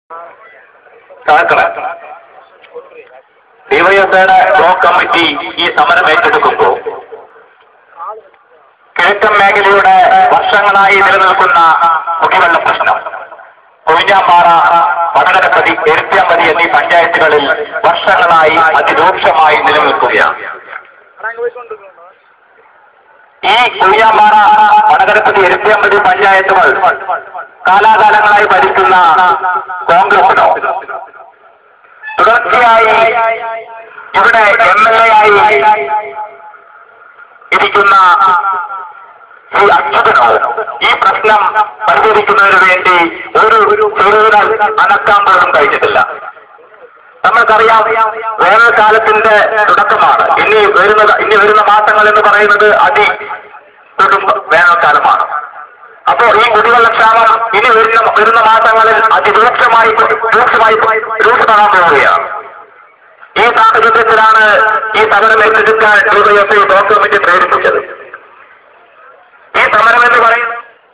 സഹക്കള ഡിവൈഎഫ്ഐയുടെ block committee ഈ സമരം ഏറ്റെടുക്കുമ്പോൾ കിഴക്കൻ മേഖലയുടെ വർഷങ്ങളായി നിലനിൽക്കുന്ന കുടിവെള്ള പ്രശ്നം കൊഴിഞ്ഞാമ്പാറ വടകരപ്പതി എരുത്തിയാമ്പതി എന്നീ പഞ്ചായത്തുകളിൽ വർഷങ്ങളായി അതിരൂക്ഷമായി നിലനിൽക്കുകയാണ് ഈ കൊഴിയാമ്പാറ വടകരപ്പതി എരുത്തിയാമ്പതി പഞ്ചായത്തുകൾ കാലാകാലങ്ങളായി ഭരിക്കുന്ന കോൺഗ്രസിനോ തുടർച്ചയായി ഇവിടെ എം എൽ എ ആയി ഇരിക്കുന്ന ശ്രീ അച്യുതനോ ഈ പ്രശ്നം പരിഹരിക്കുന്നതിന് വേണ്ടി ഒരു ചെറുവിരൽ അനക്കാൻ പോലും കഴിഞ്ഞിട്ടില്ല നമ്മൾക്കറിയാം വേനൽക്കാലത്തിന്റെ തുടക്കമാണ് ഇനി വരുന്ന ഇനി വരുന്ന മാസങ്ങൾ എന്ന് പറയുന്നത് അതി കൊടും വേനൽക്കാലമാണ് അപ്പോൾ ഈ കുടിവെള്ളക്ഷാമം ഇനി വരുന്ന വരുന്ന മാസങ്ങളിൽ അതിരൂക്ഷമായി രൂക്ഷമായി രൂക്ഷമാകാൻ പോവുകയാണ് ഈ സാഹചര്യത്തിലാണ് ഈ സമരം ഏറ്റെടുക്കാൻ ഡിവൈഎഫ്ഐ ബ്ലോക്ക് കമ്മിറ്റി പ്രേരിപ്പിച്ചത് ഈ സമരം എന്ന് പറയുന്നത്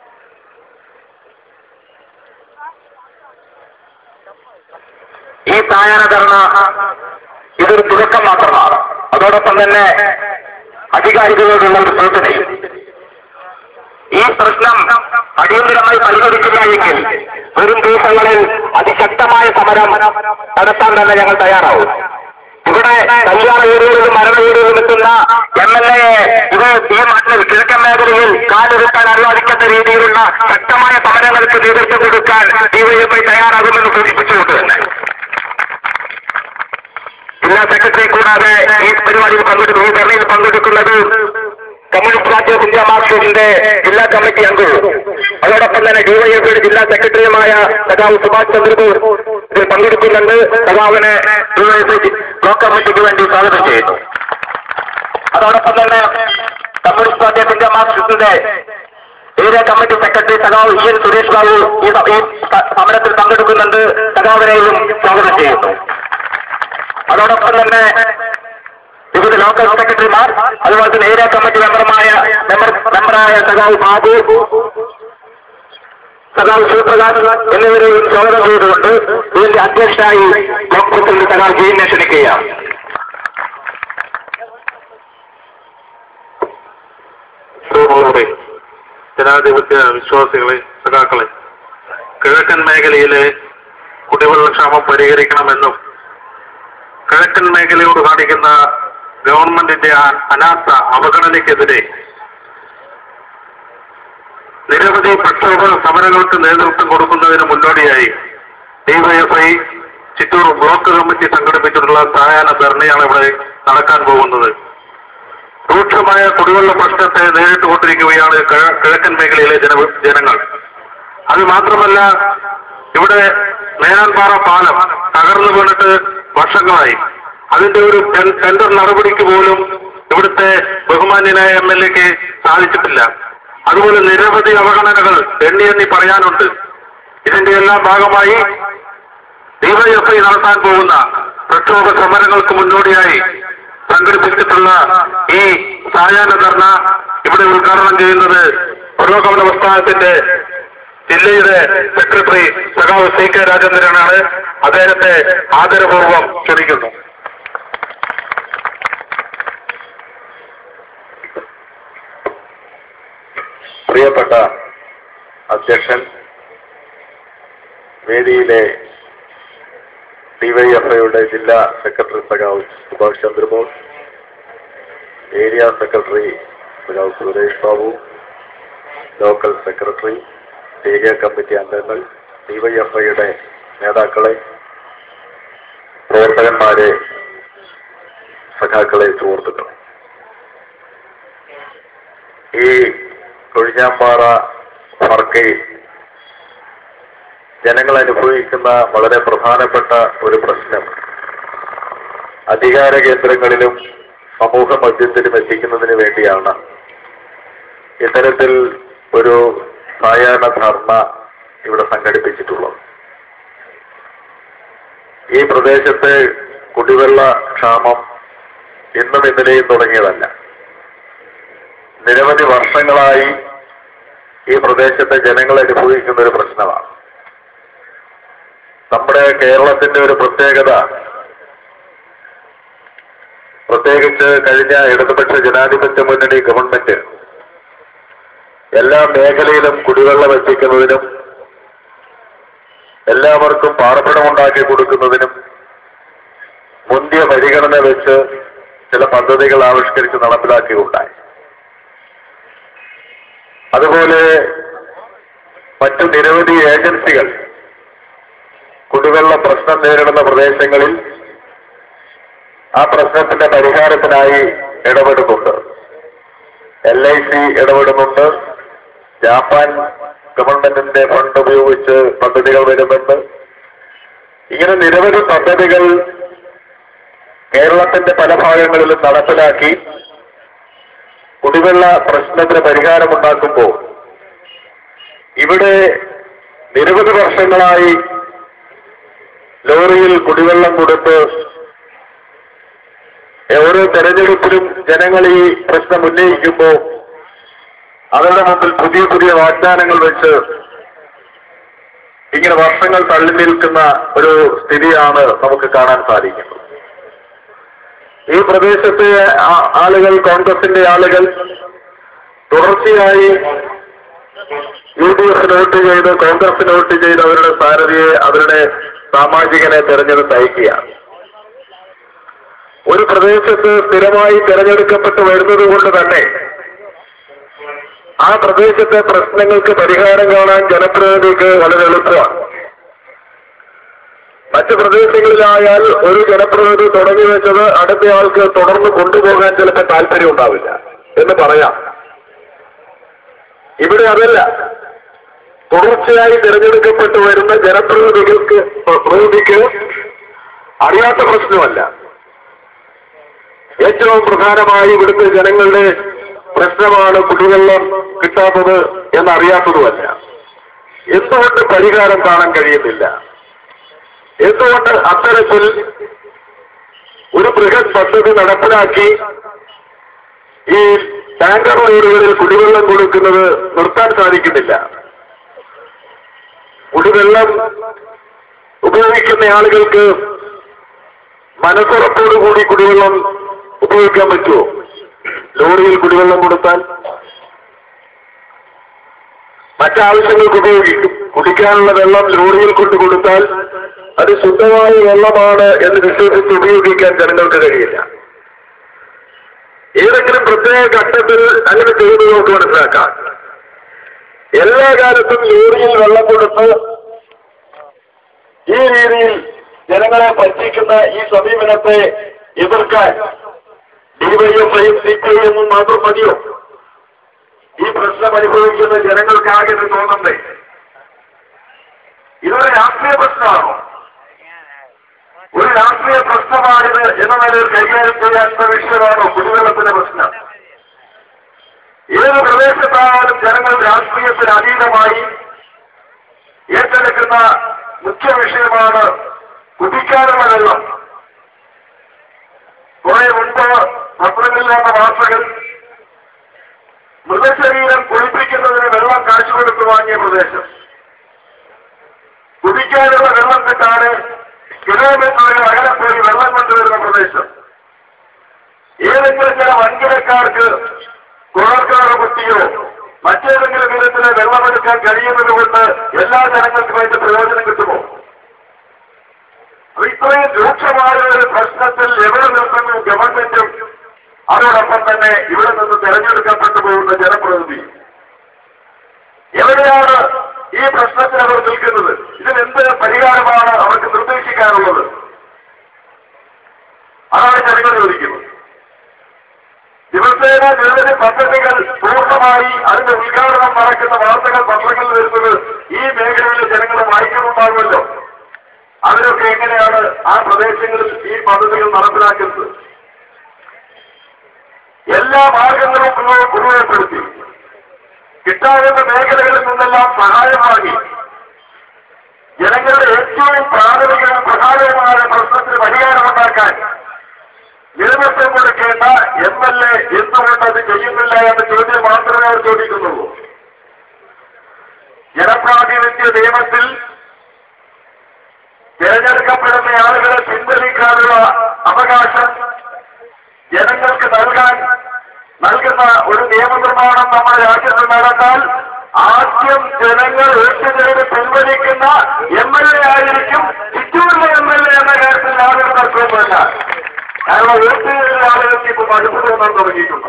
ഈ സായാഹ്ന ധർണ ഇതൊരു തുടക്കം മാത്രമാണ് അതോടൊപ്പം തന്നെ അധികാരികളോടുള്ള ഒരു സൂചനയും ഈ പ്രശ്നം അടിയന്തരമായി പരിഹരിച്ചില്ല എങ്കിൽ വരും ദിവസങ്ങളിൽ അതിശക്തമായ സമരം നടത്താൻ തന്നെ ഞങ്ങൾ തയ്യാറാവും ഇവിടെ കല്യാണ വീടുകളിലും മരണ വീടുകളിലും എത്തുന്ന എം എൽ എ ഇത് ഈ നാട്ടിൽ കിഴക്കൻ മേഖലയിൽ കാലെടുക്കാൻ അനുവദിക്കാത്ത രീതിയിലുള്ള ശക്തമായ സമരങ്ങൾക്ക് നേതൃത്വം കൊടുക്കാൻ ഡിവൈഎഫ്ഐ തയ്യാറാകുമെന്ന് സൂചിപ്പിച്ചുകൊണ്ട് തന്നെ ജില്ലാ സെക്രട്ടറി കൂടാതെ ഈ പരിപാടിയിൽ പങ്കെടുക്കും ഈ ധർണയിൽ പങ്കെടുക്കുന്നത് കമ്മ്യൂണിസ്റ്റ് പാർട്ടി ഓഫ് ഇന്ത്യ മാർക്സിസ്റ്റിന്റെ ജില്ലാ കമ്മിറ്റി അംഗവും അതോടൊപ്പം തന്നെ ഡിവൈഎഫ്ഐയുടെ ജില്ലാ സെക്രട്ടറിയുമായ സഖാവ് സുഭാഷ് ചന്ദ്രബോസ് ഇതിൽ പങ്കെടുക്കുന്നുണ്ട് സഖാവിനെ ഡിവൈഎഫ്ഐ ബ്ലോക്ക് കമ്മിറ്റിക്ക് വേണ്ടി സ്വാഗതം ചെയ്യുന്നു അതോടൊപ്പം തന്നെ കമ്മ്യൂണിസ്റ്റ് പാർട്ടി ഓഫ് ഇന്ത്യ മാർക്സിസ്റ്റിന്റെ ഏരിയ കമ്മിറ്റി സെക്രട്ടറി സഖാവ് ഇ എൻ സുരേഷ് ബാബു ഈ സ- ഈ സ- സമരത്തിൽ പങ്കെടുക്കുന്നുണ്ട് സഖാവിനെയും സ്വാഗതം ചെയ്യുന്നു അതോടൊപ്പം തന്നെ വിവിധ ലോക്കൽ സെക്രട്ടറിമാർ അതുപോലെ തന്നെ ഏരിയ കമ്മിറ്റി മെമ്പർമായ മെമ്പർ മെമ്പറായ സഖാവ് ബാബു സഖാവ് ശിവപ്രകാശ് എന്നിവരെയും സ്വാഗതം ചെയ്തുകൊണ്ട് ഇതിന്റെ അധ്യക്ഷനായി ബ്ലോക്ക് പ്രസിഡന്റ് സഖാവ് ജയിനെ ക്ഷണിക്കുകയാണ് സുഹൃത്തുക്കളെ ജനാധിപത്യ വിശ്വാസികളെ സഖാക്കളെ കിഴക്കൻ മേഖലയിലെ കുടിവെള്ളക്ഷാമം പരിഹരിക്കണമെന്നും കിഴക്കൻ മേഖലയോട് കാണിക്കുന്ന ഗവൺമെന്റിന്റെ ആ- അനാസ്ഥ അവഗണനയ്ക്കെതിരെ നിരവധി പ്രക്ഷോഭ സമരങ്ങൾക്ക് നേതൃത്വം കൊടുക്കുന്നതിന് മുന്നോടിയായി ഡിവൈഎഫ്ഐ ചിറ്റൂർ ബ്ലോക്ക് കമ്മിറ്റി സംഘടിപ്പിച്ചിട്ടുള്ള സായാഹ്ന ധർണയാണ് ഇവിടെ നടക്കാൻ പോകുന്നത് രൂക്ഷമായ കുടിവെള്ള പ്രശ്നത്തെ നേരിട്ടുകൊണ്ടിരിക്കുകയാണ് കിഴ- കിഴക്കൻ മേഖലയിലെ ജന ജനങ്ങൾ അത് മാത്രമല്ല ഇവിടെ മേനാൻപാറ പാലം തകർന്നു വീണിട്ട് വർഷങ്ങളായി അതിന്റെ ഒരു ടെൻ- ടെൻഡർ നടപടിക്ക് പോലും ഇവിടുത്തെ ബഹുമാന്യനായ എം എൽ എക്ക് സാധിച്ചിട്ടില്ല അതുപോലെ നിരവധി അവഗണനകൾ എണ്ണി എണ്ണി പറയാനുണ്ട് ഇതിന്റെ എല്ലാം ഭാഗമായി ഡിവൈഎഫ്ഐ നടത്താൻ പോകുന്ന പ്രക്ഷോഭ സമരങ്ങൾക്ക് മുന്നോടിയായി സംഘടിപ്പിച്ചിട്ടുള്ള ഈ സായാഹ്ന ധർണ ഇവിടെ ഉദ്ഘാടനം ചെയ്യുന്നത് പുരോഗമന പ്രസ്ഥാനത്തിന്റെ ജില്ലയുടെ സെക്രട്ടറി സഖാവ് സി കെ രാജേന്ദ്രനാണ് അദ്ദേഹത്തെ ആദരപൂർവ്വം ക്ഷണിക്കുന്നു പ്രിയപ്പെട്ട അധ്യക്ഷൻ വേദിയിലെ ഡിവൈഎഫ്ഐയുടെ ജില്ലാ സെക്രട്ടറി സഖാവ് സുഭാഷ് ചന്ദ്രബോസ് ഏരിയ സെക്രട്ടറി സഖാവ് Suresh Babu local secretary area committee അംഗങ്ങൾ ഡിവൈഎഫ്ഐയുടെ നേതാക്കളെ പ്രവർത്തകന്മാരെ സഖാക്കളെ സുഹൃത്തുക്കളെ ഈ കൊഴിഞ്ഞാമ്പാറ ഫർക്കയിൽ ജനങ്ങൾ അനുഭവിക്കുന്ന വളരെ പ്രധാനപ്പെട്ട ഒരു പ്രശ്നം അധികാര കേന്ദ്രങ്ങളിലും സമൂഹ മധ്യത്തിലും എത്തിക്കുന്നതിന് വേണ്ടിയാണ് ഇത്തരത്തിൽ ഒരു സായാഹ്ന ധർണ ഇവിടെ സംഘടിപ്പിച്ചിട്ടുള്ളത് ഈ പ്രദേശത്ത് കുടിവെള്ള ക്ഷാമം ഇന്നും ഇന്നലെയും തുടങ്ങിയതല്ല നിരവധി വർഷങ്ങളായി ഈ പ്രദേശത്തെ ജനങ്ങൾ അനുഭവിക്കുന്ന ഒരു പ്രശ്നമാണ് നമ്മുടെ കേരളത്തിന്റെ ഒരു പ്രത്യേകത പ്രത്യേകിച്ച് കഴിഞ്ഞ ഇടതുപക്ഷ ജനാധിപത്യ മുന്നണി ഗവൺമെന്റ് എല്ലാ മേഖലയിലും കുടിവെള്ളം എത്തിക്കുന്നതിനും എല്ലാവർക്കും പാർപ്പിടമുണ്ടാക്കി കൊടുക്കുന്നതിനും മുന്തിയ പരിഗണന വെച്ച് ചില പദ്ധതികൾ ആവിഷ്കരിച്ച് നടപ്പിലാക്കിയുണ്ടായി അതുപോലെ മറ്റു നിരവധി ഏജൻസികൾ കുടിവെള്ള പ്രശ്നം നേരിടുന്ന പ്രദേശങ്ങളിൽ ആ പ്രശ്നത്തിന്റെ പരിഹാരത്തിനായി ഇടപെടുന്നുണ്ട് എൽ ഐ സി ഇടപെടുന്നുണ്ട് ജാപ്പാൻ ഗവൺമെന്റിന്റെ ഫണ്ട് ഉപയോഗിച്ച് പദ്ധതികൾ വരുന്നുണ്ട് ഇങ്ങനെ നിരവധി പദ്ധതികൾ കേരളത്തിന്റെ പല ഭാഗങ്ങളിലും നടപ്പിലാക്കി കുടിവെള്ള പ്രശ്നത്തിന് പരിഹാരമുണ്ടാക്കുമ്പോൾ ഇവിടെ നിരവധി വർഷങ്ങളായി ലോറിയിൽ കുടിവെള്ളം കൊടുത്ത് ഓരോ തെരഞ്ഞെടുപ്പിലും ജനങ്ങൾ ഈ പ്രശ്നം ഉന്നയിക്കുമ്പോൾ അവരുടെ മുമ്പിൽ പുതിയ പുതിയ വാഗ്ദാനങ്ങൾ വെച്ച് ഇങ്ങനെ വർഷങ്ങൾ തള്ളി നിൽക്കുന്ന ഒരു സ്ഥിതിയാണ് നമുക്ക് കാണാൻ സാധിക്കുന്നത് ഈ പ്രദേശത്തെ ആ- ആളുകൾ കോൺഗ്രസിന്റെ ആളുകൾ തുടർച്ചയായി യു ഡി എഫിന് വോട്ട് ചെയ്ത് കോൺഗ്രസിന് വോട്ട് ചെയ്ത് അവരുടെ സാരഥിയെ അവരുടെ സാമാജികനെ തെരഞ്ഞെടുത്ത് അയക്കുകയാണ് ഒരു പ്രദേശത്ത് സ്ഥിരമായി തെരഞ്ഞെടുക്കപ്പെട്ട് വരുന്നത് കൊണ്ട് തന്നെ ആ പ്രദേശത്തെ പ്രശ്നങ്ങൾക്ക് പരിഹാരം കാണാൻ ജനപ്രതിനിധിക്ക് വളരെ എളുപ്പമാണ് മറ്റു പ്രദേശങ്ങളിലായാൽ ഒരു ജനപ്രതിനിധി തുടങ്ങി വെച്ചത് അടുത്തയാൾക്ക് തുടർന്ന് കൊണ്ടുപോകാൻ ചിലപ്പോൾ താല്പര്യം ഉണ്ടാവില്ല എന്ന് പറയാം ഇവിടെ അതല്ല തുടർച്ചയായി തിരഞ്ഞെടുക്കപ്പെട്ടു വരുന്ന ജനപ്രതിനിധികൾക്ക് പ്രതിനിധിക്ക് അറിയാത്ത പ്രശ്നമല്ല ഏറ്റവും പ്രധാനമായി ഇവിടുത്തെ ജനങ്ങളുടെ പ്രശ്നമാണ് കുടിവെള്ളം കിട്ടാത്തത് എന്നറിയാത്തതുമല്ല എന്തുകൊണ്ട് പരിഹാരം കാണാൻ കഴിയുന്നില്ല എന്തുകൊണ്ട് അത്തരത്തിൽ ഒരു ബൃഹത് പദ്ധതി നടപ്പിലാക്കി ഈ ടാങ്കർ ലോറികളിൽ കുടിവെള്ളം കൊടുക്കുന്നത് നിർത്താൻ സാധിക്കുന്നില്ല കുടിവെള്ളം ഉപയോഗിക്കുന്ന ആളുകൾക്ക് മനസ്സുറപ്പോടുകൂടി കുടിവെള്ളം ഉപയോഗിക്കാൻ പറ്റുമോ ലോറിയിൽ കുടിവെള്ളം കൊടുത്താൽ മറ്റാവശ്യങ്ങൾക്ക് ഉപയോഗിക്കും കുടിക്കാനുള്ള വെള്ളം ലോറിയിൽ കൊണ്ട് കൊടുത്താൽ അത് ശുദ്ധമായ വെള്ളമാണ് എന്ന് വിശ്വസിച്ച് ഉപയോഗിക്കാൻ ജനങ്ങൾക്ക് കഴിയില്ല ഏതെങ്കിലും പ്രത്യേക ഘട്ടത്തിൽ അങ്ങനെ ചെയ്ത് നമുക്ക് മനസ്സിലാക്കാം എല്ലാ കാലത്തും ലോറിയിൽ വെള്ളം കൊടുത്ത് ഈ രീതിയിൽ ജനങ്ങളെ പറ്റിക്കുന്ന ഈ സമീപനത്തെ എതിർക്കാൻ ഡിവൈഎഫ്ഐയും സി പി ഐഎമ്മും മാത്രം മതിയോ ഈ പ്രശ്നം അനുഭവിക്കുന്ന ജനങ്ങൾക്കാകെ ഇത് തോന്നണ്ടേ ഇതൊരു രാഷ്ട്രീയ പ്രശ്നമാണോ ഒരു രാഷ്ട്രീയ പ്രശ്നമാണിത് എന്ന നിലയിൽ കൈകാര്യം ചെയ്യാനുള്ള വിഷയമാണോ കുടിവെള്ളത്തിന്റെ പ്രശ്നം ഏത് പ്രദേശത്തായാലും ജനങ്ങൾ രാഷ്ട്രീയത്തിന് അതീതമായി ഏറ്റെടുക്കുന്ന മുഖ്യ വിഷയമാണ് കുടിക്കാനുള്ള വെള്ളം കുറെ മുമ്പ് പത്രങ്ങളിൽ വന്ന വാർത്തകൾ മൃതശരീരം കുളിപ്പിക്കുന്നതിന് വെള്ളം കാശ് കൊടുത്ത് വാങ്ങിയ പ്രദേശം കുടിക്കാനുള്ള വെള്ളം കിട്ടാതെ കിലോമീറ്ററുകൾ അകലെ പോയി വെള്ളം കൊണ്ടുവരുന്ന പ്രദേശം ഏതെങ്കിലും ചില വൻകിടക്കാർക്ക് കുഴൽക്കാറ് കുത്തിയോ മറ്റേതെങ്കിലും വിധത്തില് വെള്ളമെടുക്കാൻ കഴിയുന്നത് കൊണ്ട് എല്ലാ ജനങ്ങൾക്കും അതിന്റെ പ്രയോജനം കിട്ടുമോ അപ്പൊ ഇത്രയും രൂക്ഷമായ ഒരു പ്രശ്നത്തിൽ എവിടെ നിൽക്കുന്നു ഗവൺമെന്റും അതോടൊപ്പം തന്നെ ഇവിടെ നിന്ന് തെരഞ്ഞെടുക്കപ്പെട്ടു പോകുന്ന ജനപ്രതിനിധി എവിടെയാണ് ഈ പ്രശ്നത്തിൽ അവർ നിൽക്കുന്നത് ഇതിനെന്ത് പരിഹാരമാണ് അവർക്ക് നിർദ്ദേശിക്കാനുള്ളത് അതാണ് ജനങ്ങൾ ചോദിക്കുന്നത് ദിവസേന നിരവധി പദ്ധതികൾ പൂർണ്ണമായി അതിന്റെ ഉദ്ഘാടനം നടക്കുന്ന വാർത്തകൾ പത്രങ്ങളിൽ വരുന്നത് ഈ മേഖലയിലെ ജനങ്ങൾ വായിക്കുന്നുണ്ടാകുമല്ലോ അവരൊക്കെ എങ്ങനെയാണ് ആ പ്രദേശങ്ങളിൽ ഈ പദ്ധതികൾ നടപ്പിലാക്കുന്നത് എല്ലാ മാർഗങ്ങളും ഉപയോഗ- ഉപയോഗപ്പെടുത്തി കിട്ടാവുന്ന മേഖലകളിൽ നിന്നെല്ലാം സഹായം വാങ്ങി ജനങ്ങളുടെ ഏറ്റവും പ്രാഥമികവും പ്രധാനവുമായ പ്രശ്നത്തിന് പരിഹാരമുണ്ടാക്കാൻ നേതൃത്വം കൊടുക്കേണ്ട എം എൽ എ എന്തുകൊണ്ട് അത് ചെയ്യുന്നില്ല എന്ന ചോദ്യം മാത്രമേ അവർ ചോദിക്കുന്നുള്ളൂ ജനപ്രാതിനിധ്യ നിയമത്തിൽ തിരഞ്ഞെടുക്കപ്പെടുന്ന ആളുകളെ പിൻവലിക്കാനുള്ള അവകാശം ജനങ്ങൾക്ക് നൽകാൻ നൽകുന്ന ഒരു നിയമനിർമ്മാണം നമ്മുടെ രാജ്യത്ത് നടന്നാൽ ആദ്യം ജനങ്ങൾ വോട്ട് ചെയ്ത് പിൻവലിക്കുന്ന എം എൽ എ ആയിരിക്കും ചിറ്റൂരിലെ എം എൽ എ എന്ന കാര്യത്തിൽ യാതൊരു തർക്കവുമല്ല കാരണം വോട്ട് ചെയ്ത ആളുകൾക്ക് ഇപ്പൊ മടുപ്പ് തോന്നാൻ തുടങ്ങിയിട്ടുണ്ട്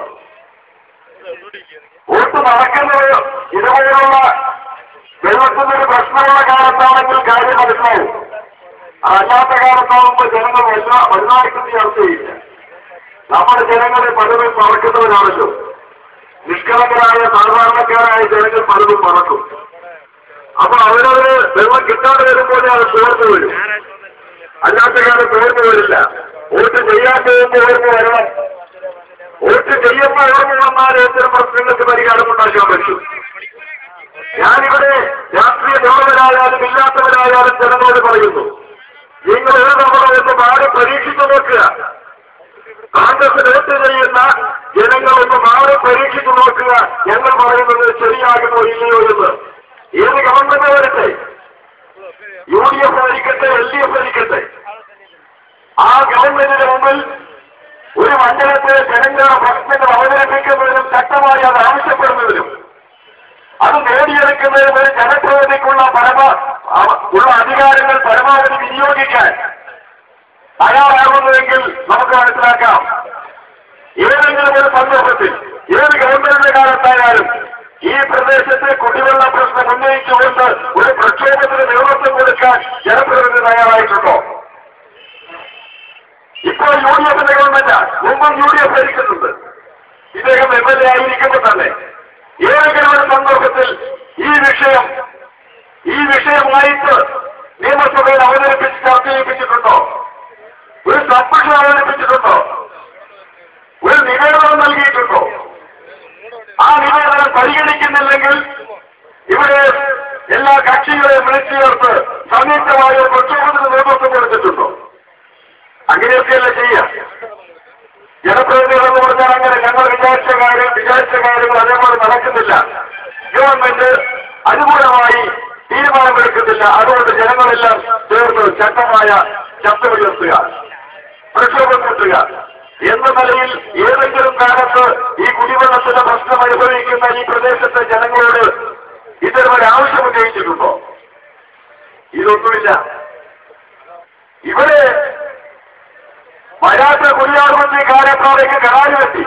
വോട്ട് നടക്കുന്നത് ഇതുപോലുള്ള വെള്ളത്തിനൊരു പ്രശ്നമുള്ള കാലത്താണെങ്കിൽ കാര്യം മനസ്സിലാവും അല്ലാത്ത കാലത്താവുമ്പോൾ ജനങ്ങൾ വലുതാ വലുതായിട്ട് ചർച്ച ചെയ്യില്ല നമ്മുടെ ജനങ്ങളെ പലരും മറക്കുന്നവരാണല്ലോ നിഷ്കളങ്കരായ സാധാരണക്കാരായ ജനങ്ങൾ പലതും മറക്കും അപ്പൊ അവരവര് വെള്ളം കിട്ടാതെ വരുമ്പോൾ അത് ചോർന്നു വരും അല്ലാത്ത കാലം ചോർന്നു വരില്ല വോട്ട് ചെയ്യാൻ പോകുമ്പോൾ ഓർമ്മ വരണം വോട്ട് ചെയ്യുമ്പോൾ ഓർമ്മ വന്നാൽ ഇത്തരം പ്രശ്നങ്ങൾക്ക് പരിഹാരം ഉണ്ടാക്കാൻ പറ്റും ഞാനിവിടെ രാഷ്ട്രീയ ബോധവരായാലും ഇല്ലാത്തവരായാലും ജനങ്ങളോട് പറയുന്നു നിങ്ങൾ ഒരു തവണ ഒന്ന് മാറി പരീക്ഷിച്ചു നോക്കുക കോൺഗ്രസ് വോട്ട് ചെയ്യുന്ന ജനങ്ങൾ ഒന്ന് മാറി പരീക്ഷിച്ചു നോക്കുക ഞങ്ങൾ പറയുന്നത് ശരിയാകുമോ ഇല്ലയോ എന്ന് ഏത് ഗവൺമെന്റ് വരട്ടെ യു ഡി എഫ് ഭരിക്കട്ടെ എൽ ഡി എഫ് ഭരിക്കട്ടെ ആ ഗവൺമെന്റിന് മുമ്പിൽ ഒരു മണ്ഡലത്തെ ജനങ്ങളുടെ പ്രശ്നങ്ങൾ അവതരിപ്പിക്കുന്നതിനും ശക്തമായി അത് ആവശ്യപ്പെടുന്നതിനും അത് നേടിയെടുക്കുന്നതിനും ഒരു ജനപ്രതിനിധിക്കുള്ള പരമ അവ- ഉള്ള അധികാരങ്ങൾ പരമാവധി വിനിയോഗിക്കാൻ തയ്യാറാകുന്നുവെങ്കിൽ നമുക്ക് മനസ്സിലാക്കാം ഏതെങ്കിലും ഒരു സന്ദർഭത്തിൽ ഏത് ഗവൺമെന്റിന്റെ കാലത്തായാലും ഈ പ്രദേശത്തെ കുടിവെള്ള പ്രശ്നം ഉന്നയിച്ചുകൊണ്ട് ഒരു പ്രക്ഷോഭത്തിന് നേതൃത്വം കൊടുക്കാൻ ജനപ്രതിനിധി തയ്യാറായിട്ടുണ്ടോ ഇപ്പോൾ യു ഡി എഫിന്റെ ഗവൺമെന്റ് മുമ്പും യു ഡി എഫ് ഭരിക്കുന്നുണ്ട് ഇദ്ദേഹം എം എൽ എ ആയിരിക്കുമ്പോൾ തന്നെ ഏതെങ്കിലും ഒരു സന്ദർഭത്തിൽ ഈ വിഷയം ഈ വിഷയമായിട്ട് നിയമസഭയിൽ അവതരിപ്പിച്ച് ചർച്ച ചെയ്യിപ്പിച്ചിട്ടുണ്ടോ ഒരു സബ്മിഷൻ അവതരിപ്പിച്ചിട്ടുണ്ടോ ഒരു നിവേദനം നൽകിയിട്ടുണ്ടോ ആ നിവേദനം പരിഗണിക്കുന്നില്ലെങ്കിൽ ഇവിടെ എല്ലാ കക്ഷികളെയും വിളിച്ചു ചേർത്ത് സംയുക്തമായ പ്രക്ഷോഭത്തിന് നേതൃത്വം കൊടുത്തിട്ടുണ്ടോ അങ്ങനെയൊക്കെയല്ല ചെയ്യാം ജനപ്രതിനിധികൾ എന്ന് പറഞ്ഞാൽ അങ്ങനെ ഞങ്ങൾ വിചാരിച്ച കാര്യം വിചാരിച്ച കാര്യങ്ങൾ അതേപോലെ നടക്കുന്നില്ല ഗവൺമെന്റ് അനുകൂലമായി തീരുമാനമെടുക്കുന്നില്ല അതുകൊണ്ട് ജനങ്ങളെല്ലാം ചേർന്ന് ശക്തമായ ശബ്ദം ഉയർത്തുക പ്രക്ഷോഭം കൂട്ടുക എന്ന നിലയിൽ ഏതെങ്കിലും കാലത്ത് ഈ കുടിവെള്ളത്തിന്റെ പ്രശ്നം അനുഭവിക്കുന്ന ഈ പ്രദേശത്തെ ജനങ്ങളോട് ഇത്തരമൊരു ആവശ്യം ഉന്നയിച്ചിട്ടുണ്ടോ ഇതൊന്നുമില്ല ഇവിടെ വരാത്ത കുടിയാർമത്തി കാലപ്പാടേക്ക് കരാറ് വെട്ടി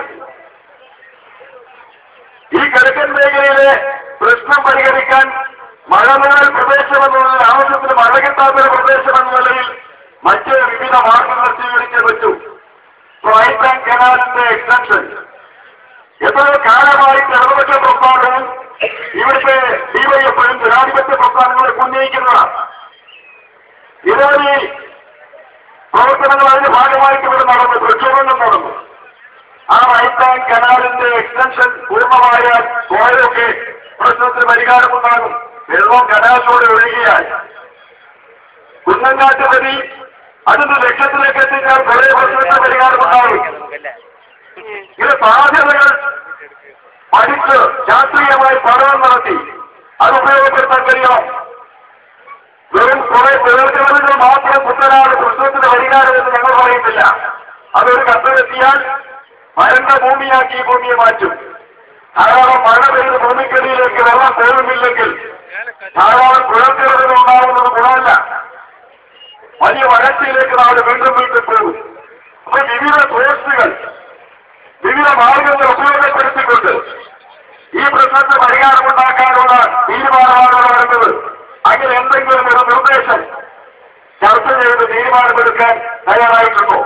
ഈ കിഴക്കൻ മേഖലയിലെ പ്രശ്നം പരിഹരിക്കാൻ മഴമൂഴൽ പ്രദേശമെന്നുള്ള ആവശ്യത്തിന് മഴ കിട്ടാത്തൊരു പ്രദേശമെന്ന നിലയിൽ മറ്റ് വിവിധ മാർഗങ്ങൾ സ്വീകരിച്ചേ പറ്റൂ റൈറ്റ് ആൻഡ് കനാലിന്റെ എക്സ്റ്റൻഷൻ എത്രയോ കാലമായി ഇടതുപക്ഷ പ്രസ്ഥാനവും ഇവിടുത്തെ ഡിവൈഎഫും ജനാധിപത്യ പ്രസ്ഥാനങ്ങളെ ഉന്നയിക്കുന്നതാണ് നിരവധി പ്രവർത്തനങ്ങൾ അതിന്റെ ഭാഗമായിട്ട് ഇവിടെ നടന്നു പ്രക്ഷോഭങ്ങൾ നടന്നു ആ റൈറ്റ് ആൻഡ് കനാലിന്റെ എക്സ്റ്റൻഷൻ പൂർണ്ണമായാൽ പോയതൊക്കെ പ്രശ്നത്തിന് പരിഹാരമുണ്ടാകും വെള്ളം കനാലിലൂടെ ഒഴുകിയാൽ കുന്നങ്ങാട്ട് വഴി അതിന്റെ ലക്ഷ്യത്തിലേക്ക് എത്തിച്ചാൽ കുറെ പ്രശ്നത്തിന് പരിഹാരമുണ്ടാകും ഇത് സാധ്യതകൾ പഠിച്ച് ശാസ്ത്രീയമായി പഠനം നടത്തി അത് ഉപയോഗപ്പെടുത്താൻ കഴിയണം വെറും കുറെ പേർക്കുകൾ മാത്രം കുട്ടനാട് പ്രശ്നത്തിന് പരിഹാരമെന്ന് ഞങ്ങൾ പറയുന്നില്ല അതൊരു കത്തിലെത്തിയാൽ മരണ്ട ഭൂമിയാക്കി ഈ ഭൂമിയെ മാറ്റും ധാരാളം മഴ പെയ്ത് ഭൂമിക്കടിയിലേക്ക് വെള്ളം പോകുന്നില്ലെങ്കിൽ ധാരാളം കുഴൽക്കിഴറുകൾ ഉണ്ടാകുന്നത് ഗുണമല്ല വലിയ വരൾച്ചയിലേക്ക് നാട് വീണ്ടും വീണ്ടും പോകും അപ്പൊ വിവിധ സോഴ്സുകൾ വിവിധ മാർഗങ്ങൾ ഉപയോഗപ്പെടുത്തിക്കൊണ്ട് ഈ പ്രശ്നത്തിന് പരിഹാരമുണ്ടാക്കാനുള്ള തീരുമാനമാണ് വരുന്നത് അങ്ങനെ എന്തെങ്കിലും ഒരു നിർദ്ദേശം ചർച്ച ചെയ്ത് തീരുമാനമെടുക്കാൻ തയ്യാറായിട്ടുണ്ടോ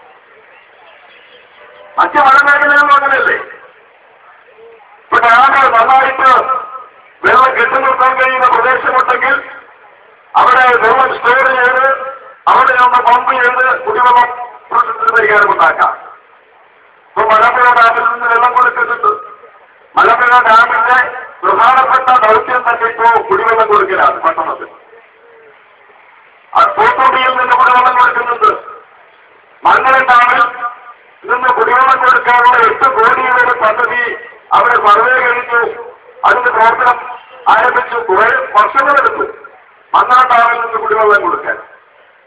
മറ്റ് മഴ മേഖലകളിലും അങ്ങനെയല്ലേ ഇപ്പൊ ആകെ നന്നായിട്ട് വെള്ളം കെട്ടി നിർത്താൻ കഴിയുന്ന പ്രദേശമുണ്ടെങ്കിൽ അവിടെ വെള്ളം സ്റ്റോർ ചെയ്ത് അവിടെ നിന്ന് പമ്പ് ചെയ്ത് കുടിവെള്ളം പ്രശ്നത്തിന് പരിഹാരമുണ്ടാക്കാം ഇപ്പൊ മലമ്പുഴ ഡാമിൽ നിന്ന് വെള്ളം കൊടുക്കുന്നുണ്ട് മലമ്പുഴ ഡാമിന്റെ പ്രധാനപ്പെട്ട ദൗത്യം തന്നെ ഇപ്പോ കുടിവെള്ളം കൊടുക്കലാണ് പട്ടണത്തിൽ അത് പോത്തുണ്ടിയിൽ നിന്ന് കുടിവെള്ളം കൊടുക്കുന്നുണ്ട് മംഗലം ഡാമിൽ നിന്ന് കുടിവെള്ളം കൊടുക്കാനുള്ള എട്ട് കോടിയുടെ പദ്ധതി അവിടെ സർവേ കഴിഞ്ഞു അതിന്റെ പ്രവർത്തനം ആരംഭിച്ചു കുറെ വർഷങ്ങളെടുത്തു മംഗലം ഡാമിൽ നിന്ന് കുടിവെള്ളം കൊടുക്കാൻ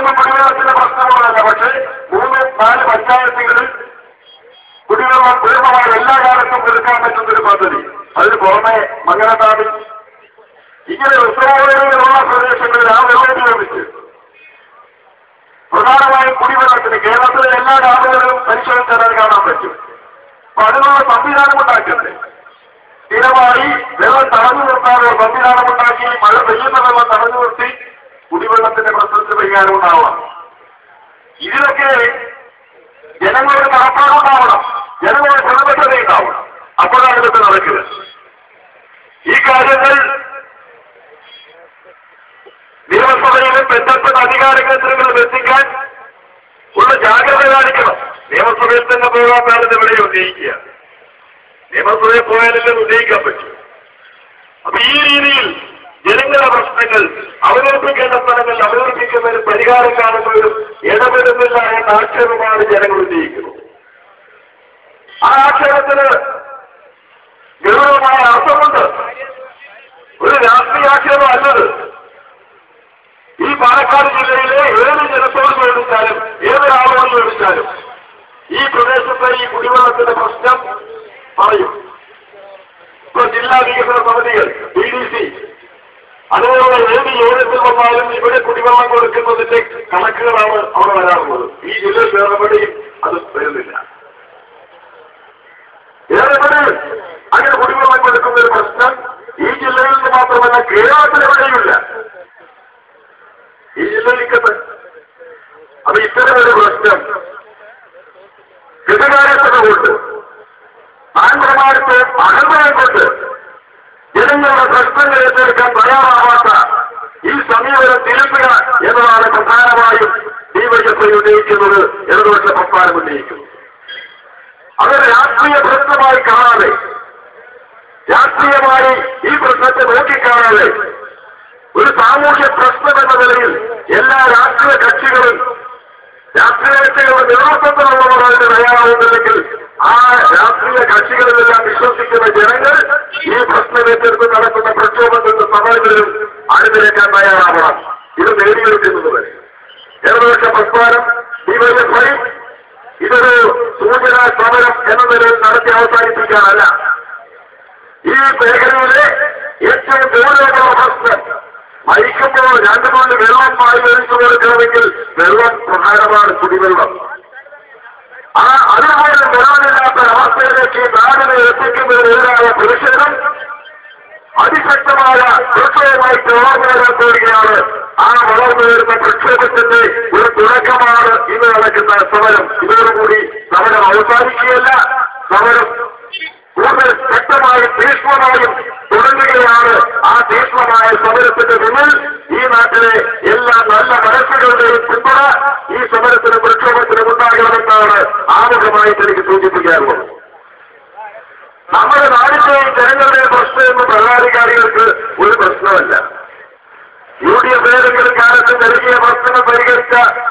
ഒന്നും കുടിവെള്ളത്തിന്റെ പ്രശ്നങ്ങളല്ല പക്ഷേ മൂന്ന് നാല് പഞ്ചായത്തുകളിൽ കുടിവെള്ളം പൂർണ്ണമായി എല്ലാ കാലത്തും എടുക്കാൻ പറ്റുന്ന ഒരു പദ്ധതി അതിന് പുറമെ മംഗലനാട് ഇങ്ങനെ റിസർവോയറുകളുള്ള പ്രദേശങ്ങളിൽ ആ വെള്ളം ഉപയോഗിച്ച് പ്രധാനമായും കുടിവെള്ളത്തിന് കേരളത്തിലെ എല്ലാ ഡാമുകളിലും പരിശോധിച്ചാൽ അത് കാണാൻ പറ്റും അപ്പൊ അതിനുള്ള സംവിധാനം ഉണ്ടാക്കണ്ടേ സ്ഥിരമായി വെള്ളം തടഞ്ഞു നിർത്താനുള്ള സംവിധാനം ഉണ്ടാക്കി മഴ പെയ്യുന്ന വെള്ളം തടഞ്ഞു നിർത്തി കുടിവെള്ളത്തിന്റെ പ്രശ്നത്തിന് പരിഹാരം ഉണ്ടാവണം ഇതിലൊക്കെ ജനങ്ങളുടെ കടപ്പാടുണ്ടാവണം ജനങ്ങളുടെ പ്രതിബദ്ധത ഉണ്ടാവണം അപ്പോഴാണ് ഇതൊക്കെ നടക്കുക ഈ കാര്യങ്ങൾ നിയമസഭയിലും ബന്ധപ്പെട്ട അധികാര കേന്ദ്രങ്ങളിൽ എത്തിക്കാൻ ഉള്ള ജാഗ്രത കാണിക്കണം നിയമസഭയിൽ തന്നെ പോകാത്താലും ഇവിടെ ഉന്നയിക്കുക നിയമസഭയിൽ പോയാലല്ലേ ഉന്നയിക്കാൻ പറ്റും അപ്പൊ ഈ രീതിയിൽ ജനങ്ങളുടെ പ്രശ്നങ്ങൾ അവതരിപ്പിക്കേണ്ട സ്ഥലങ്ങളിൽ അവതരിപ്പിക്കുന്നതിന് പരിഹാരം കാണുമ്പോഴും ഇടപെടുന്നില്ല എന്ന ആക്ഷേപമാണ് ജനങ്ങൾ ഉന്നയിക്കുന്നത് ആ ആക്ഷേപത്തിന് ഗൗരവമായ അർത്ഥമുണ്ട് ഒരു രാഷ്ട്രീയ ആക്ഷേപം അല്ലത് ഈ പാലക്കാട് ജില്ലയിലെ ഏത് ജനത്തോട് ചോദിച്ചാലും ഏതൊരാളോട് ചോദിച്ചാലും ഈ പ്രദേശത്തെ ഈ കുടിവെള്ളത്തിന്റെ പ്രശ്നം പറയും ഇപ്പൊ ജില്ലാ വികസന സമിതികൾ ബി ഡി സി അതുപോലെ ഏത് യോഗത്തിൽ വന്നാലും ഇവിടെ കുടിവെള്ളം കൊടുക്കുന്നതിന്റെ കണക്കുകളാണ് അവിടെ വരാറുള്ളത് ഈ ജില്ലയിൽ വേറെവിടെയും അത് വരുന്നില്ല ഏറെവിടെ അങ്ങനെ കുടിവെള്ളം കൊടുക്കുന്ന ഒരു പ്രശ്നം ഈ ജില്ലയിൽ നിന്ന് മാത്രമല്ല കേരളത്തിലെവിടെയുമില്ല ഈ ജില്ലയിലേക്കത്ത് അത് ഇത്തരമൊരു പ്രശ്നം കൃതകാര്യസ്ഥത കൊണ്ട് ആൻപ്രമാണത്തെ അഹന്തയം കൊണ്ട് ജനങ്ങളുടെ പ്രശ്നങ്ങൾ ഏറ്റെടുക്കാൻ തയ്യാറാവാത്ത ഈ സമീപനം തിരുത്തുക എന്നതാണ് പ്രധാനമായും ഡിവൈഎഫ്ഐ ഉന്നയിക്കുന്നത് ഇടതുപക്ഷ പ്രസ്ഥാനം ഉന്നയിക്കുന്നു അതൊരു രാഷ്ട്രീയ പ്രശ്നമായി കാണാതെ രാഷ്ട്രീയമായി ഈ പ്രശ്നത്തെ നോക്കിക്കാണാതെ ഒരു സാമൂഹ്യ പ്രശ്നം എന്ന നിലയിൽ എല്ലാ രാഷ്ട്രീയ കക്ഷികളും രാഷ്ട്രീയ കക്ഷികളുടെ നേതൃത്വത്തിലുള്ളവർ അതിന് തയ്യാറാവുന്നില്ലെങ്കിൽ ആ രാഷ്ട്രീയ കക്ഷികളിലെല്ലാം വിശ്വസിക്കുന്ന ജനങ്ങൾ ഈ പ്രശ്നം ഏറ്റെടുത്ത് നടക്കുന്ന പ്രക്ഷോഭങ്ങളുടെ സമരങ്ങളിലും അണിനിരക്കാൻ തയ്യാറാവണം ഇത് നേടിയെടുക്കുന്നത് വരെ ഇടതുപക്ഷ പ്രസ്ഥാനം ഡിവൈഎഫ്ഐ ഇതൊരു സൂചന സമരം എന്ന നിലയിൽ നടത്തി അവസാനിപ്പിക്കാനല്ല ഈ മേഖലയിലെ ഏറ്റവും ഗൗരവമുള്ള പ്രശ്നം മരിക്കുമ്പോൾ രണ്ടു കൊണ്ട് വെള്ളം വായി ഒഴിച്ചു കൊടുക്കണമെങ്കിൽ വെള്ളം പ്രധാനമാണ് കുടിവെള്ളം ആ അതുപോലെ വെള്ളമില്ലാത്ത അവസ്ഥയിലേക്ക് നാടിനെ എത്തിക്കുന്നതിനെതിരായ പ്രതിഷേധം അതിശക്തമായ പ്രക്ഷോഭമായി വളർന്നു വരാൻ പോവുകയാണ് ആ വളർന്നു വരുന്ന പ്രക്ഷോഭത്തിന്റെ ഒരു തുടക്കമാണ് ഇന്ന് നടക്കുന്ന സമരം ഇതോടുകൂടി സമരം അവസാനിക്കുകയല്ല സമരം കൂടുതൽ ശക്തമായും തീക്ഷ്ണമായും തുടങ്ങുകയാണ് ആ തീക്ഷ്ണമായ സമരത്തിന്റെ പിന്നിൽ ഈ നാട്ടിലെ എല്ലാ നല്ല മനസ്സുകളുടെയും പിന്തുണ ഈ സമരത്തിനും പ്രക്ഷോഭത്തിനും ഉണ്ടാകണമെന്നാണ് ആമുഖമായിട്ട് എനിക്ക് സൂചിപ്പിക്കാറുള്ളത് നമ്മുടെ നാടിന്റെയും ജനങ്ങളുടെയും പ്രശ്നം എന്ന് ഭരണാധികാരികൾക്ക് ഒരു പ്രശ്നമല്ല യു ഡി എഫ് ഏതെങ്കിലും കാലത്ത് നൽകിയ പ്രശ്നങ്ങൾ പരിഹരിച്ച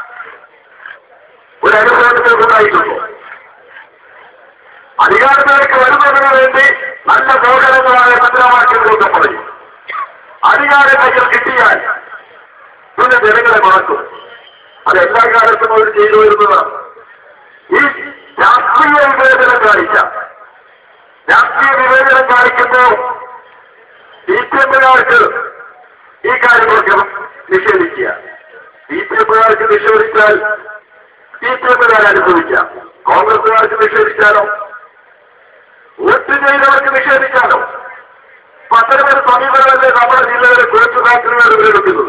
ഒരു അനുഭവത്തിൽ ഉണ്ടായിട്ടുണ്ടോ അധികാരത്തിലേക്ക് വരുന്നതിന് വേണ്ടി നല്ല ബോധനങ്ങളായ മുദ്രാവാക്യങ്ങളൊക്കെ പറയും അധികാരം കയ്യിൽ കിട്ടിയാൽ പിന്നെ ജനങ്ങളെ മറക്കും അത് എല്ലാ കാലത്തും അവർ ചെയ്തു വരുന്നതാണ് ഈ രാഷ്ട്രീയ വിവേചനം കാണിച്ച രാഷ്ട്രീയ വിവേചനം കാണിക്കുമ്പോൾ സി പി എമ്മുകാർക്ക് ഈ കാര്യങ്ങളൊക്കെ നിഷേധിക്കുക സി പി എമ്മുകാർക്ക് നിഷേധിച്ചാൽ സി പി എമ്മുകാർ അനുഭവിക്കാം കോൺഗ്രസുകാർക്ക് നിഷേധിച്ചാലോ വോട്ട് ചെയ്തവർക്ക് നിഷേധിക്കാനോ അപ്പൊ അത്തരമൊരു സമീപനമല്ലേ നമ്മുടെ ജില്ലയിലെ കോച്ച് ഫാക്ടറികൾ ഇവരെടുക്കുന്നത്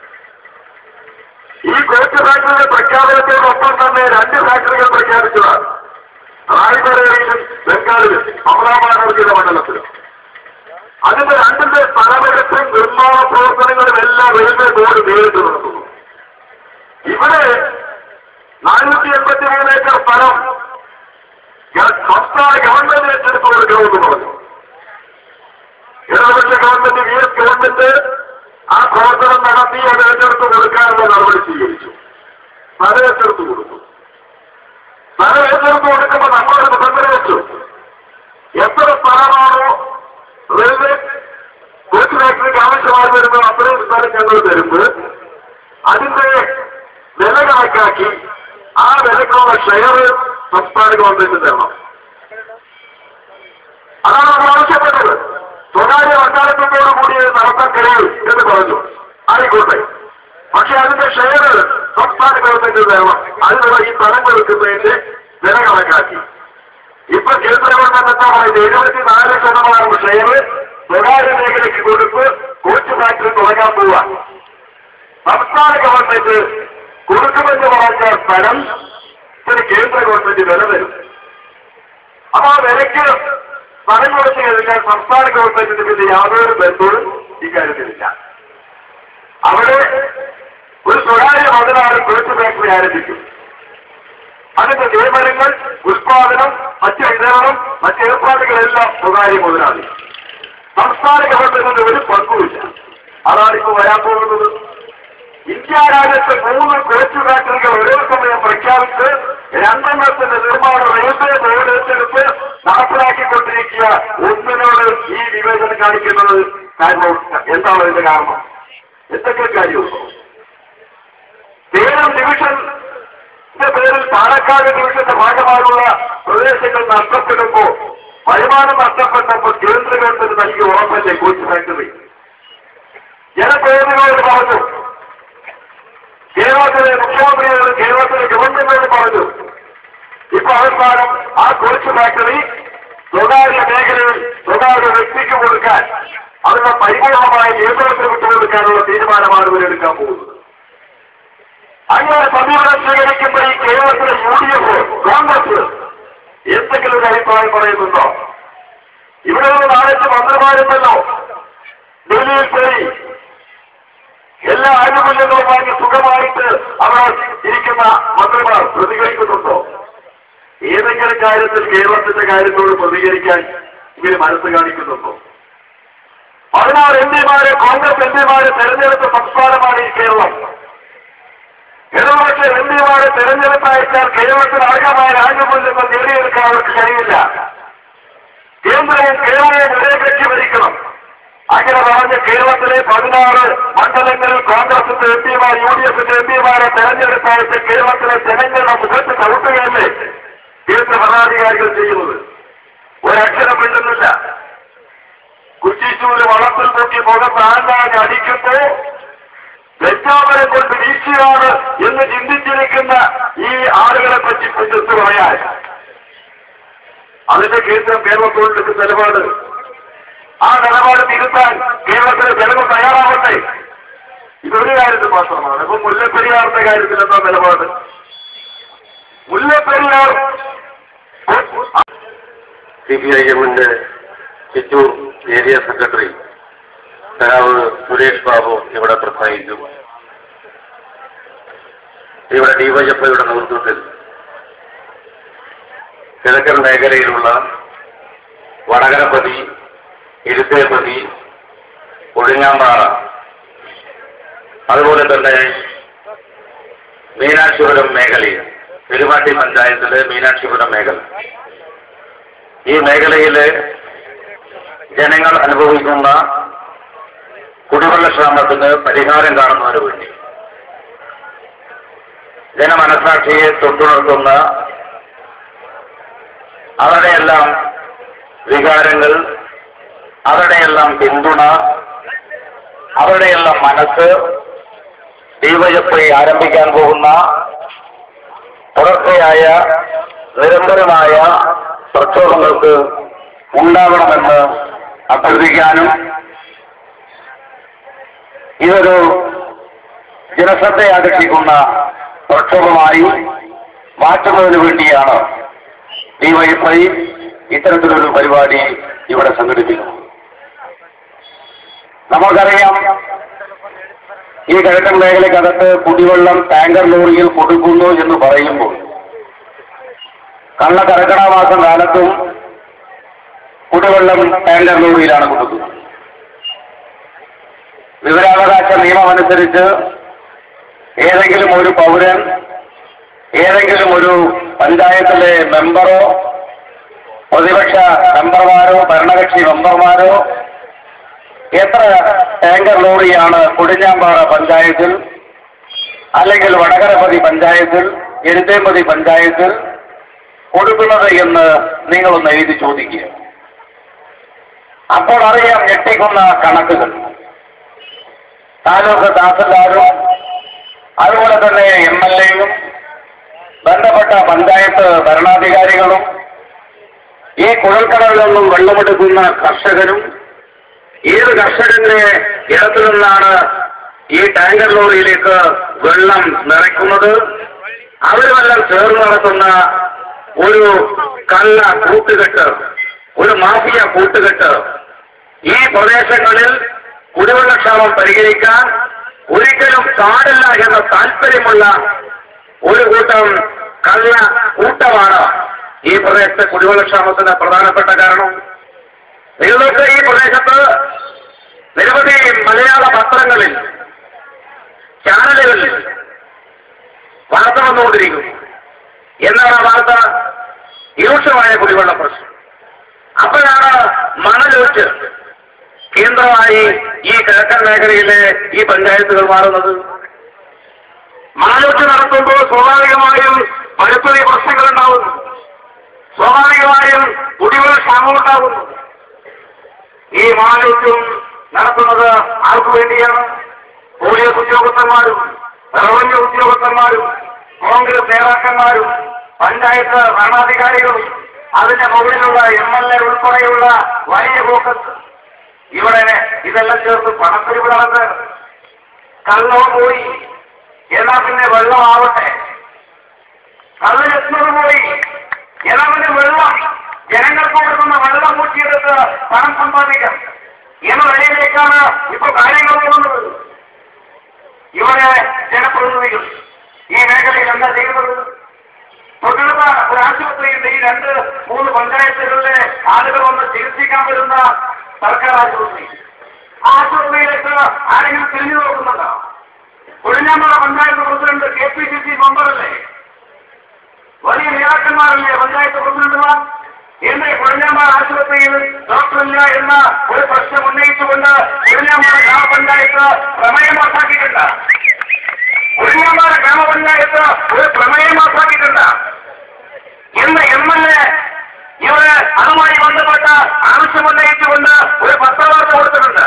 ഈ കോച്ച് ഫാക്ടറിയുടെ പ്രഖ്യാപനത്തോടൊപ്പം തന്നെ രണ്ട് ഫാക്ടറികൾ പ്രഖ്യാപിച്ചതാണ് റായ്ബറേലിയിലും ബംഗാളിലും മമതാ ബാനർജിയുടെ മണ്ഡലത്തിലും അതിന്റെ രണ്ടിന്റെ സ്ഥലമെടുപ്പും നിർമ്മാണ പ്രവർത്തനങ്ങളും എല്ലാം റെയിൽവേ ബോർഡ് നേരിട്ട് നടത്തുന്നു ഇവിടെ നാനൂറ്റി എൺപത്തി മൂന്ന് ഏക്കർ സ്ഥലം ഗ- സംസ്ഥാന ഗവൺമെന്റ് ഏറ്റെടുത്ത് കൊടുക്കണമെന്ന് പറഞ്ഞു ഇടതുപക്ഷ ഗവൺമെന്റ് വി എസ് ഗവൺമെന്റ് ആ പ്രവർത്തനം നടത്തി അത് ഏറ്റെടുത്ത് കൊടുക്കാനുള്ള നടപടി സ്വീകരിച്ചു സ്ഥലം ഏറ്റെടുത്ത് കൊടുത്തു സ്ഥലം ഏറ്റെടുത്ത് കൊടുക്കുമ്പോൾ നമ്മളൊരു നിബന്ധന വെച്ചു എത്ര സ്ഥലമാണോ റെയിൽവേ കോച്ച് ഫാക്ടറിക്ക് ആവശ്യമായി വരുന്നത് അത്രയും സ്ഥലം ഞങ്ങൾ തരുമ്പോൾ അതിന്റെ വില കണക്കാക്കി ആ വിലക്കുള്ള ഷെയർ സംസ്ഥാന ഗവൺമെന്റ് തരണം അതാണ് നമ്മൾ ആവശ്യപ്പെട്ടത് സ്വകാര്യ വക്കാലത്തോടു കൂടി ഇത് നടത്താൻ കഴിയും എന്ന് പറഞ്ഞു ആയിക്കോട്ടെ പക്ഷെ അതിന്റെ ഷെയർ സംസ്ഥാന ഗവൺമെന്റ് തരണം അതിനുള്ള ഈ പണം കൊടുക്കുന്നതിന്റെ വില കണക്കാക്കി ഇപ്പൊ കേന്ദ്ര ഗവൺമെന്റ് എന്താ പറയുന്നത് എഴുപത്തിനാല് ശതമാനം ഷെയർ സ്വകാര്യ മേഖലയ്ക്ക് കൊടുത്ത് കോച്ച് ഫാക്ടറി തുടങ്ങാൻ പോവാ സംസ്ഥാന ഗവൺമെന്റ് കൊടുക്കുമെന്ന് പറഞ്ഞ സ്ഥലം ഇതിന് കേന്ദ്ര ഗവൺമെന്റ് വില തരും അപ്പൊ ആ വിലയ്ക്ക് സ്ഥലം കൊടുത്തു കഴിഞ്ഞാൽ സംസ്ഥാന ഗവൺമെന്റിന് പിന്നെ യാതൊരു ബന്ധവും ഇക്കാര്യത്തിലില്ല അവിടെ ഒരു സ്വകാര്യ മുതലാണ് കോച്ച് ഫാക്ടറി ആരംഭിക്കും അതിന്റെ നിയമനങ്ങൾ ഉത്പാദനം മറ്റ് വിതരണം മറ്റ് ഏർപ്പാടുകളെല്ലാം സ്വകാര്യ മുതലാളി സംസ്ഥാന ഗവൺമെന്റിന് ഒരു പങ്കുമില്ല അതാണ് ഇപ്പോൾ വരാൻ പോകുന്നത് ഇന്ത്യ രാജ്യത്ത് മൂന്ന് കോച്ച് ഫാക്ടറികൾ ഒരേ സമയം പ്രഖ്യാപിച്ച് രണ്ടെണ്ണത്തിന്റെ നിർമ്മാണം റെയിൽവേ ബോർഡ് ഏറ്റെടുത്ത് നടപ്പിലാക്കിക്കൊണ്ടിരിക്കുക ഒന്നിനോട് ഈ വിവേചനം കാണിക്കുന്നത് കാരണം എന്താണ് അതിന്റെ കാരണം എന്തൊക്കെ കാര്യമുണ്ടോ സേലം ഡിവിഷൻ പേരിൽ പാലക്കാട് ഡിവിഷന്റെ ഭാഗമായുള്ള പ്രദേശങ്ങൾ നഷ്ടപ്പെടുമ്പോ വരുമാനം നഷ്ടപ്പെട്ടപ്പോൾ കേന്ദ്ര ഗവൺമെന്റ് നൽകിയ ഉറപ്പല്ലേ കോച്ച് ഫാക്ടറി ജനപ്രതിനിധികളോട് പറഞ്ഞു കേരളത്തിലെ മുഖ്യമന്ത്രിയോട് കേരളത്തിലെ ഗവൺമെന്റിനോട് പറഞ്ഞു ഇപ്പൊ അവസാനം ആ കോച്ച് ഫാക്ടറി സ്വകാര്യ മേഖലയിൽ സ്വകാര്യ വ്യക്തിക്ക് കൊടുക്കാൻ അതിന്റെ പരിപൂർണമായ നിയന്ത്രണത്തിൽ വിട്ടുകൊടുക്കാനുള്ള തീരുമാനമാണ് ഇവരെടുക്കാൻ പോകുന്നത് അങ്ങനെ സമീപനം സ്വീകരിക്കുമ്പോൾ ഈ കേരളത്തിലെ യു ഡി എഫ് കോൺഗ്രസ് എന്തെങ്കിലും ഒരു അഭിപ്രായം പറയുന്നുണ്ടോ ഇവിടെ നിന്ന് നാലഞ്ച് മന്ത്രിമാരുണ്ടല്ലോ ഡൽഹിയിൽ പോയി എല്ലാ ആനുകൂല്യങ്ങളും വാങ്ങി സുഖമായിട്ട് അവർ ഇരിക്കുന്ന മന്ത്രിമാർ പ്രതികരിക്കുന്നുണ്ടോ ഏതെങ്കിലും കാര്യത്തിൽ കേരളത്തിന്റെ കാര്യത്തോട് പ്രതികരിക്കാൻ ഇവര് മനസ്സ് കാണിക്കുന്നുണ്ടോ പതിനാറ് എം പിമാരെ കോൺഗ്രസ് എം പിമാരെ തെരഞ്ഞെടുത്ത സംസ്ഥാനമാണ് ഈ കേരളം ഇടതുപക്ഷ എം പിമാരെ തെരഞ്ഞെടുത്തയച്ചാൽ കേരളത്തിൽ അർഹമായ ആനുകൂല്യങ്ങൾ നേടിയെടുക്കാൻ അവർക്ക് കഴിയില്ല കേന്ദ്രവും കേരളവും ഒരേ കക്ഷി ഭരിക്കണം അങ്ങനെ പറഞ്ഞ് കേരളത്തിലെ പതിനാറ് മണ്ഡലങ്ങളിൽ കോൺഗ്രസിന്റെ എം പിമാർ യു ഡി എഫിന്റെ എം പിമാരെ തെരഞ്ഞെടുത്തയച്ച് കേരളത്തിലെ ജനങ്ങളുടെ മുഖത്ത് ചവിട്ടുകയല്ലേ കേന്ദ്ര ഭരണാധികാരികൾ ചെയ്യുന്നത് ഒരക്ഷരം മിണ്ടുന്നില്ല കുറ്റിച്ചൂര് വളത്തിൽ നോക്കി മുഖത്ത് ആണ്ടാഞ്ഞ് അടിക്കുമ്പോ ലജ്ജാപനം കൊണ്ട് വീഴ്ചയാണ് എന്ന് ചിന്തിച്ചിരിക്കുന്ന ഈ ആളുകളെ പറ്റി കുറ്റത്ത് പറയാൻ അതിന്റെ കേന്ദ്രം കേരളത്തോടെടുക്കുന്ന നിലപാട് ആ നിലപാട് തിരുത്താൻ കേരളത്തിലെ ജനങ്ങൾ തയ്യാറാവട്ടെ ഇതൊരു കാര്യത്തിൽ മാത്രമാണ് ഇപ്പൊ മുല്ലപ്പെരിയാറിന്റെ കാര്യത്തിൽ എന്താ നിലപാട് മുല്ലപ്പെരിയാർ സി പി ഐ എമ്മിന്റെ ചിറ്റൂർ ഏരിയ സെക്രട്ടറി സഹാവ് സുരേഷ് ബാബു ഇവിടെ പ്രസംഗിച്ചു ഇവിടെ ഡിവൈഎഫ്ഐയുടെ നേതൃത്വത്തിൽ കിഴക്കൻ മേഖലയിലുള്ള വടകരപ്പതി ഇരുത്തേപ്പതി ഒഴിഞ്ഞാമ്പാറ അതുപോലെ തന്നെ മീനാക്ഷിപുരം മേഖലയിൽ പെരുമാട്ടി പഞ്ചായത്തിലെ മീനാക്ഷിപുരം മേഖല ഈ മേഖലയിലെ ജനങ്ങൾ അനുഭവിക്കുന്ന കുടിവെള്ളക്ഷാമത്തിന് പരിഹാരം കാണുന്നതിന് വേണ്ടി ജനമനസാക്ഷിയെ തൊട്ടുണർത്തുന്ന അവരുടെയെല്ലാം വികാരങ്ങൾ അവരുടെയെല്ലാം പിന്തുണ അവരുടെയെല്ലാം മനസ്സ് ഡിവൈഎഫ്ഐ ആരംഭിക്കാൻ പോകുന്ന തുടർച്ചയായ നിരന്തരമായ പ്രക്ഷോഭങ്ങൾക്ക് ഉണ്ടാവണമെന്ന് അഭ്യർത്ഥിക്കാനും ഇതൊരു ജനശ്രദ്ധയെ ആകർഷിക്കുന്ന പ്രക്ഷോഭമായി മാറ്റുന്നതിന് വേണ്ടിയാണ് ഡിവൈഎഫ്ഐ ഇത്തരത്തിലൊരു പരിപാടി ഇവിടെ സംഘടിപ്പിക്കുന്നത് നമുക്കറിയാം ഈ കിഴക്കൻ മേഖലയ്ക്കകത്ത് കുടിവെള്ളം ടാങ്കർ ലോറിയിൽ കൊടുക്കുന്നു എന്ന് പറയുമ്പോൾ കള്ള കർക്കിടക മാസം കാലത്തും കുടിവെള്ളം ടാങ്കർ ലോറിയിലാണ് കൊടുക്കുന്നത് വിവരാവകാശ നിയമമനുസരിച്ച് ഏതെങ്കിലും ഒരു പൗരൻ ഏതെങ്കിലും ഒരു പഞ്ചായത്തിലെ മെമ്പറോ പ്രതിപക്ഷ മെമ്പർമാരോ ഭരണകക്ഷി മെമ്പർമാരോ എത്ര ടാങ്കർ ലോറിയാണ് കൊടിഞ്ഞാമ്പാറ പഞ്ചായത്തിൽ അല്ലെങ്കിൽ വടകരപതി പഞ്ചായത്തിൽ എരുത്തേമ്പതി പഞ്ചായത്തിൽ കൊടുക്കുന്നത് എന്ന് നിങ്ങളൊന്ന് എഴുതി ചോദിക്കുക അപ്പോൾ അറിയാം ഞെട്ടിക്കുന്ന കണക്കുകൾ താലൂക്ക് തഹസിൽദാരും അതുപോലെ തന്നെ എം എൽ എയും ബന്ധപ്പെട്ട പഞ്ചായത്ത് ഭരണാധികാരികളും ഈ കുഴൽക്കടലിൽ നിന്നും വെള്ളമെടുക്കുന്ന കർഷകരും ഏത് കർഷകന്റെ ഇടത്തു നിന്നാണ് ഈ ടാങ്കർ ലോറിയിലേക്ക് വെള്ളം നിറയ്ക്കുന്നത് അവരുമെല്ലാം ചേർന്ന് നടത്തുന്ന ഒരു കള്ള കൂട്ടുകെട്ട് ഒരു മാഫിയ കൂട്ടുകെട്ട് ഈ പ്രദേശങ്ങളിൽ കുടിവെള്ളക്ഷാമം പരിഹരിക്കാൻ ഒരിക്കലും പാടില്ല എന്ന താല്പര്യമുള്ള ഒരു കൂട്ടം കള്ള കൂട്ടമാണ് ഈ പ്രദേശത്തെ കുടിവെള്ളക്ഷാമത്തിന് പ്രധാനപ്പെട്ട കാരണം നിങ്ങൾക്ക് ഈ പ്രദേശത്ത് നിരവധി മലയാള പത്രങ്ങളിൽ ചാനലുകളിൽ വാർത്ത വന്നുകൊണ്ടിരിക്കുന്നു എന്താണ് ആ വാർത്ത രൂക്ഷമായ കുടിവെള്ള പ്രശ്നം അപ്പോഴാണ് മണലൊച്ച് കേന്ദ്രമായി ഈ കിഴക്കൻ മേഖലയിലെ ഈ പഞ്ചായത്തുകൾ മാറുന്നത് മണലൊച്ച് നടത്തുമ്പോൾ സ്വാഭാവികമായും പരിസ്ഥിതി പ്രശ്നങ്ങൾ ഉണ്ടാവുന്നു സ്വാഭാവികമായും കുടിവെള്ള ക്ഷാമം ഉണ്ടാകുന്നു ഈ മണലൊച്ചും നടത്തുന്നത് ആർക്കു വേണ്ടിയാണ് പോലീസ് ഉദ്യോഗസ്ഥന്മാരും റവന്യൂ ഉദ്യോഗസ്ഥന്മാരും കോൺഗ്രസ് നേതാക്കന്മാരും പഞ്ചായത്ത് ഭരണാധികാരികളും അതിന്റെ മുകളിലുള്ള എം എൽ എ ഉൾപ്പെടെയുള്ള വലിയ ഫോക്കസ് ഇവിടെ ഇതെല്ലാം ചേർത്ത് പണപ്പിരിവ് നടന്ന് കള്ളവും പോയി എന്നാ പിന്നെ വെള്ളമാവട്ടെ കള്ളിലെത്തുന്നത് പോയി എന്നാ പിന്നെ വെള്ളം ജനങ്ങൾക്ക് കൊടുക്കുന്ന വെള്ളം കൂട്ടിയെടുത്ത് പണം സമ്പാദിക്കാം എന്ന നിലയിലേക്കാണ് ഇപ്പൊ കാര്യങ്ങൾ പോകുന്നത് ഇവിടെ ജനപ്രതിനിധികൾ ഈ മേഖലയിൽ എന്താ ചെയ്യുന്നത് തൊട്ടടുത്ത ഒരു ആശുപത്രിയിൽ ഈ രണ്ട് മൂന്ന് പഞ്ചായത്തുകളിലെ ആളുകൾ വന്ന് ചികിത്സിക്കാൻ വരുന്ന സർക്കാർ ആശുപത്രി ആ ആശുപത്രിയിലേക്ക് ആരെങ്കിലും തിരിഞ്ഞു നോക്കുന്നുണ്ടോ കൊഴിഞ്ഞാമ്പുഴ panchayat president K P C C മെമ്പറല്ലേ വലിയ നേതാക്കന്മാരല്ലേ പഞ്ചായത്ത് പ്രസിഡന്റുമാർ ഇന്ന് കൊഴിഞ്ഞാമ്പാറ ആശുപത്രിയിൽ ഡോക്ടറില്ല എന്ന ഒരു പ്രശ്നം ഉന്നയിച്ചുകൊണ്ട് കൊഴിഞ്ഞാമ്പാറ ഗ്രാമപഞ്ചായത്ത് പ്രമേയം പാസാക്കിയിട്ടുണ്ട് കൊഴിഞ്ഞാമ്പാറ ഗ്രാമപഞ്ചായത്ത് ഒരു പ്രമേയം പാസാക്കിയിട്ടുണ്ട് ഇന്ന് എം എൽ എ ഇവിടെ അതുമായി ബന്ധപ്പെട്ട ആവശ്യമുന്നയിച്ചുകൊണ്ട് ഒരു പത്രവാർത്ത കൊടുത്തിട്ടുണ്ട്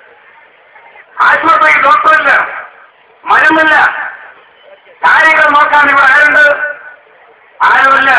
ആശുപത്രിയിൽ ഡോക്ടറില്ല മരുന്നില്ല കാര്യങ്ങൾ നോക്കാൻ ഇവിടെ ആരുണ്ട് ആരുമില്ല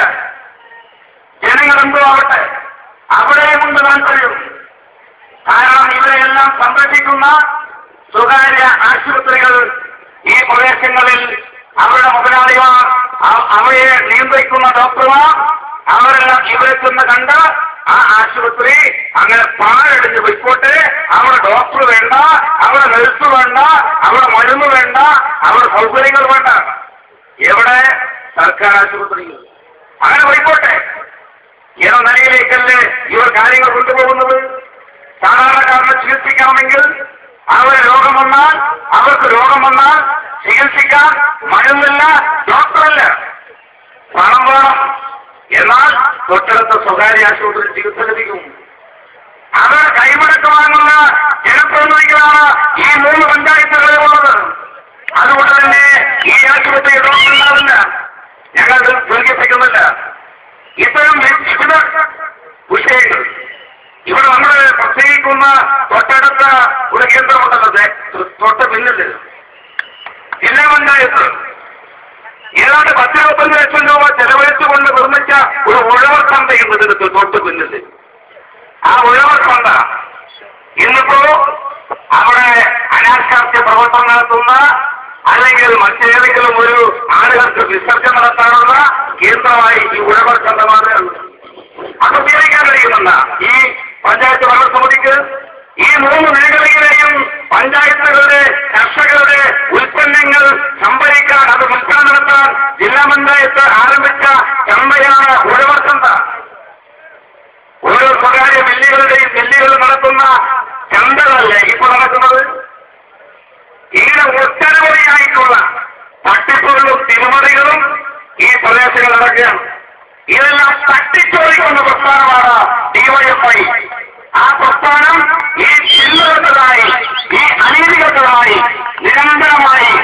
ജനങ്ങൾ എന്തോ ആവട്ടെ അവിടെയുമുണ്ട് താല്പര്യം കാരണം ഇവരെല്ലാം സംരക്ഷിക്കുന്ന സ്വകാര്യ ആശുപത്രികൾ ഈ പ്രദേശങ്ങളിൽ അവരുടെ മുതലാളിമാർ അ- അവയെ നിയന്ത്രിക്കുന്ന ഡോക്ടർമാർ അവരെല്ലാം ഇവരെ ചെന്ന് കണ്ട് ആ ആശുപത്രി അങ്ങനെ പാഴടിഞ്ഞ് പോയിക്കോട്ടെ അവിടെ ഡോക്ടർ വേണ്ട അവിടെ നഴ്സ് വേണ്ട അവിടെ മരുന്ന് വേണ്ട അവിടെ സൗകര്യങ്ങൾ വേണ്ട എവിടെ സർക്കാർ ആശുപത്രിയിൽ അങ്ങനെ പോയിക്കോട്ടെ എന്ന നിലയിലേക്കല്ലേ ഇവർ കാര്യങ്ങൾ കൊണ്ടുപോകുന്നത് സാധാരണക്കാരനെ ചികിത്സിക്കണമെങ്കിൽ അവര് രോഗം വന്നാൽ അവർക്ക് രോഗം വന്നാൽ ചികിത്സിക്കാൻ മരുന്നില്ല ഡോക്ടറല്ല പണം വേണം എന്നാൽ തൊട്ടടുത്ത സ്വകാര്യ ആശുപത്രി ചികിത്സ ലഭിക്കും അത് കൈമടക്ക് വാങ്ങുന്ന ജനപ്രതിനിധികളാണ് ഈ മൂന്ന് പഞ്ചായത്തുകളിൽ ഉള്ളത് അതുകൊണ്ട് തന്നെ ഈ ആശുപത്രി ഡോക്ടർ ഉണ്ടാവില്ല ഞങ്ങൾ ഇത് ദീർഘിപ്പിക്കുന്നില്ല ഇത്തരം വിവിധ വിഷയങ്ങൾ ഇവിടെ നമ്മൾ പ്രത്യേകിക്കുന്ന തൊട്ടടുത്ത ഒരു കേന്ദ്രമുണ്ടല്ലോ ദേ, തൊട്ട് പിന്നില് ജില്ലാ പഞ്ചായത്ത് ഏതാണ്ട് പത്തിരുപത്തഞ്ച് ലക്ഷം രൂപ ചെലവഴിച്ചുകൊണ്ട് നിർമ്മിച്ച ഒരു ഉഴവർ ചന്തയുണ്ട് ഇതിനകത്ത് തൊട്ട് പിന്നില് ആ ഉഴവർ ചന്ത ഇന്നിപ്പോ അവിടെ അനാശാസ്യ പ്രവർത്തനം നടത്തുന്ന അല്ലെങ്കിൽ മറ്റേതെങ്കിലും ഒരു ആളുകൾക്ക് വിസർജനം നടത്താനുള്ള കേന്ദ്രമായി ഈ ഉഴവർ ചന്ത മാറുകയാണ് അത് ഉപയോഗിക്കാൻ കഴിയുന്നുണ്ട ഈ പഞ്ചായത്ത് ഭരണസമിതിക്ക് ഈ മൂന്ന് മേഖലയിലെയും പഞ്ചായത്തുകളുടെ കർഷകരുടെ ഉൽപ്പന്നങ്ങൾ സംഭരിക്കാൻ അത് വിൽപ്പന നടത്താൻ ജില്ലാ പഞ്ചായത്ത് ആരംഭിച്ച ചന്തയാണ് ഉഴവർ ചന്ത ഓരോ സ്വകാര്യ മില്ലുകളുടെയും മില്ലുകൾ നടത്തുന്ന ചന്തകളല്ലേ ഇപ്പോൾ നടക്കുന്നത് ഇങ്ങനെ ഒട്ടനവധിയായിട്ടുള്ള തട്ടിപ്പുകളും തിരിമറികളും ഈ പ്രദേശങ്ങൾ നടക്കുകയാണ് ഇതെല്ലാം തട്ടിച്ചോറിക്കുന്ന പ്രസ്ഥാനമാണ് ഡിവൈഎഫ്ഐ ആ പ്രസ്ഥാനം ഈ ചില്ലുകെട്ടതായി ഈ അനീതികെട്ടതായി നിരന്തരമായി നിങ്ങൾ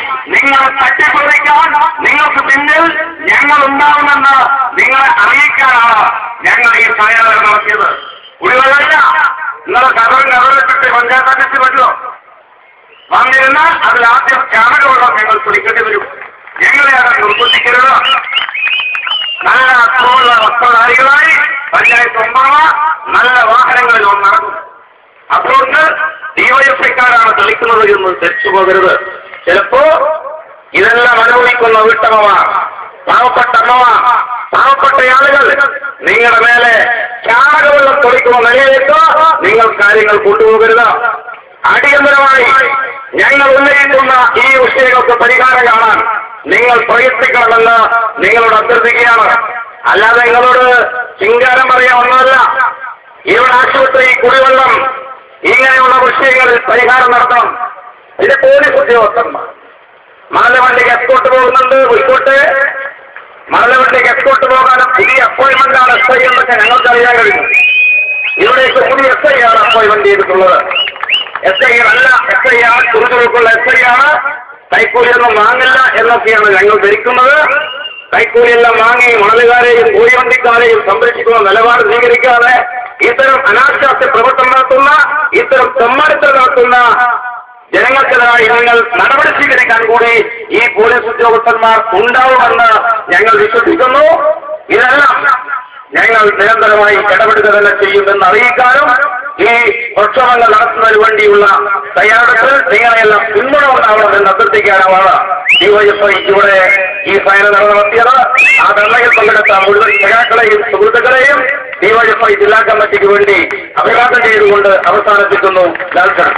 നിങ്ങൾ തട്ടിപ്പറിക്കാൻ നിങ്ങൾക്ക് പിന്നിൽ ഞങ്ങൾ ഉണ്ടാവുമെന്ന് നിങ്ങളെ അറിയിക്കാനാണ് ഞങ്ങൾ ഈ സഹായം നടത്തിയത് കുടിവെള്ളമില്ല നിങ്ങളെ കഥകൾ കഥകളിച്ചിട്ട് പഞ്ചായത്ത് ഓഫീസിൽ പറ്റുമോ വന്നിരുന്നാൽ അതിൽ ആദ്യം ചാണകവെള്ളം ഞങ്ങൾ കുടിക്കേണ്ടി വരും ഞങ്ങളെ അത് നിർബന്ധിക്കരുത് നല്ല അർത്ഥമുള്ള വസ്ത്രധാരികളായി പഞ്ചായത്ത് ഒമ്പറ നല്ല വാഹനങ്ങളിൽ ഒന്ന് നടക്കും അതുകൊണ്ട് ഡിവൈഎഫ്ഐക്കാരാണ് തെളിക്കുന്നത് എന്ന് തെച്ചു പോകരുത് ചിലപ്പോ ഇതെല്ലാം അനുഭവിക്കുന്ന വീട്ടമ്മമാർ പാവപ്പെട്ട അമ്മമാർ പാവപ്പെട്ട ആളുകൾ നിങ്ങളുടെ മേലെ ചാണകവെള്ളം തെളിക്കുന്ന നിലയിലേക്ക് നിങ്ങൾ കാര്യങ്ങൾ കൊണ്ടുപോകരുത് അടിയന്തരമായി ഞങ്ങൾ ഉന്നയിക്കുന്ന ഈ വിഷയങ്ങൾക്ക് പരിഹാരം കാണാൻ നിങ്ങൾ പ്രയത്നിക്കണമെന്ന് നിങ്ങളോട് അഭ്യർത്ഥിക്കുകയാണ് അല്ലാതെ നിങ്ങളോട് ചിങ്കാരം പറയാൻ ഒന്നുമല്ല ഇവിടെ ആശുപത്രി കുടിവെള്ളം ഇങ്ങനെയുള്ള വിഷയങ്ങളിൽ പരിഹാരം നടത്തണം ഇത് പോലീസ് ഉദ്യോഗസ്ഥന്മാർ മണലവണ്ടിക്ക് എസ്കോട്ട് പോകുന്നുണ്ട് പോയിക്കോട്ടെ മണലവണ്ടിക്ക് എസ്കോട്ട് പോകാൻ പുതിയ അപ്പോയിന്റ്മെന്റ് ആണ് എസ് ഐ എന്നൊക്കെ ഞങ്ങൾക്കറിയാൻ കഴിയും ഇവിടേക്ക് പുതിയ എസ് ഐ ആണ് അപ്പോയിന്റ്മെന്റ് ചെയ്തിട്ടുള്ളത് എസ് ഐ അല്ല എസ് ഐ ആണ് ചുരുക്കൾക്കുള്ള എസ് ഐ ആണ് കൈക്കൂലിയൊന്നും വാങ്ങില്ല എന്നൊക്കെയാണ് ഞങ്ങൾ ധരിക്കുന്നത് കൈക്കൂലിയെല്ലാം വാങ്ങി മണലുകാരെയും കോഴിവണ്ടിക്കാരെയും സംരക്ഷിക്കുന്ന നിലപാട് സ്വീകരിക്കാതെ ഇത്തരം അനാശാസ്യ പ്രവർത്തനം നടത്തുന്ന ഇത്തരം തെമ്മാടിത്തം നടത്തുന്ന ജനങ്ങൾക്കെതിരായി നിങ്ങൾ നടപടി സ്വീകരിക്കാൻ കൂടി ഈ പോലീസ് ഉദ്യോഗസ്ഥന്മാർ ഉണ്ടാവുമെന്ന് ഞങ്ങൾ വിശ്വസിക്കുന്നു ഇതെല്ലാം ഞങ്ങൾ നിരന്തരമായി ഇടപെടുക തന്നെ ചെയ്യുമെന്ന് അറിയിക്കാനും ഈ പ്രക്ഷോഭങ്ങൾ നടത്തുന്നതിന് വേണ്ടിയുള്ള തയ്യാറെടുപ്പ് നിങ്ങളെല്ലാം പിന്തുണ ഉണ്ടാവണമെന്ന് അഭ്യർത്ഥിക്കാനുമാണ് ഡിവൈഎഫ്ഐ ഇവിടെ ഈ സൈന നടത്തിയത് ആ ധർണയിൽ പങ്കെടുത്ത മുഴുവൻ സഖാക്കളെയും സുഹൃത്തുക്കളെയും ഡിവൈഎഫ്ഐ ജില്ലാ കമ്മിറ്റിക്ക് വേണ്ടി അഭിവാദം ചെയ്തുകൊണ്ട് അവസാനിപ്പിക്കുന്നു ലാൽസൺ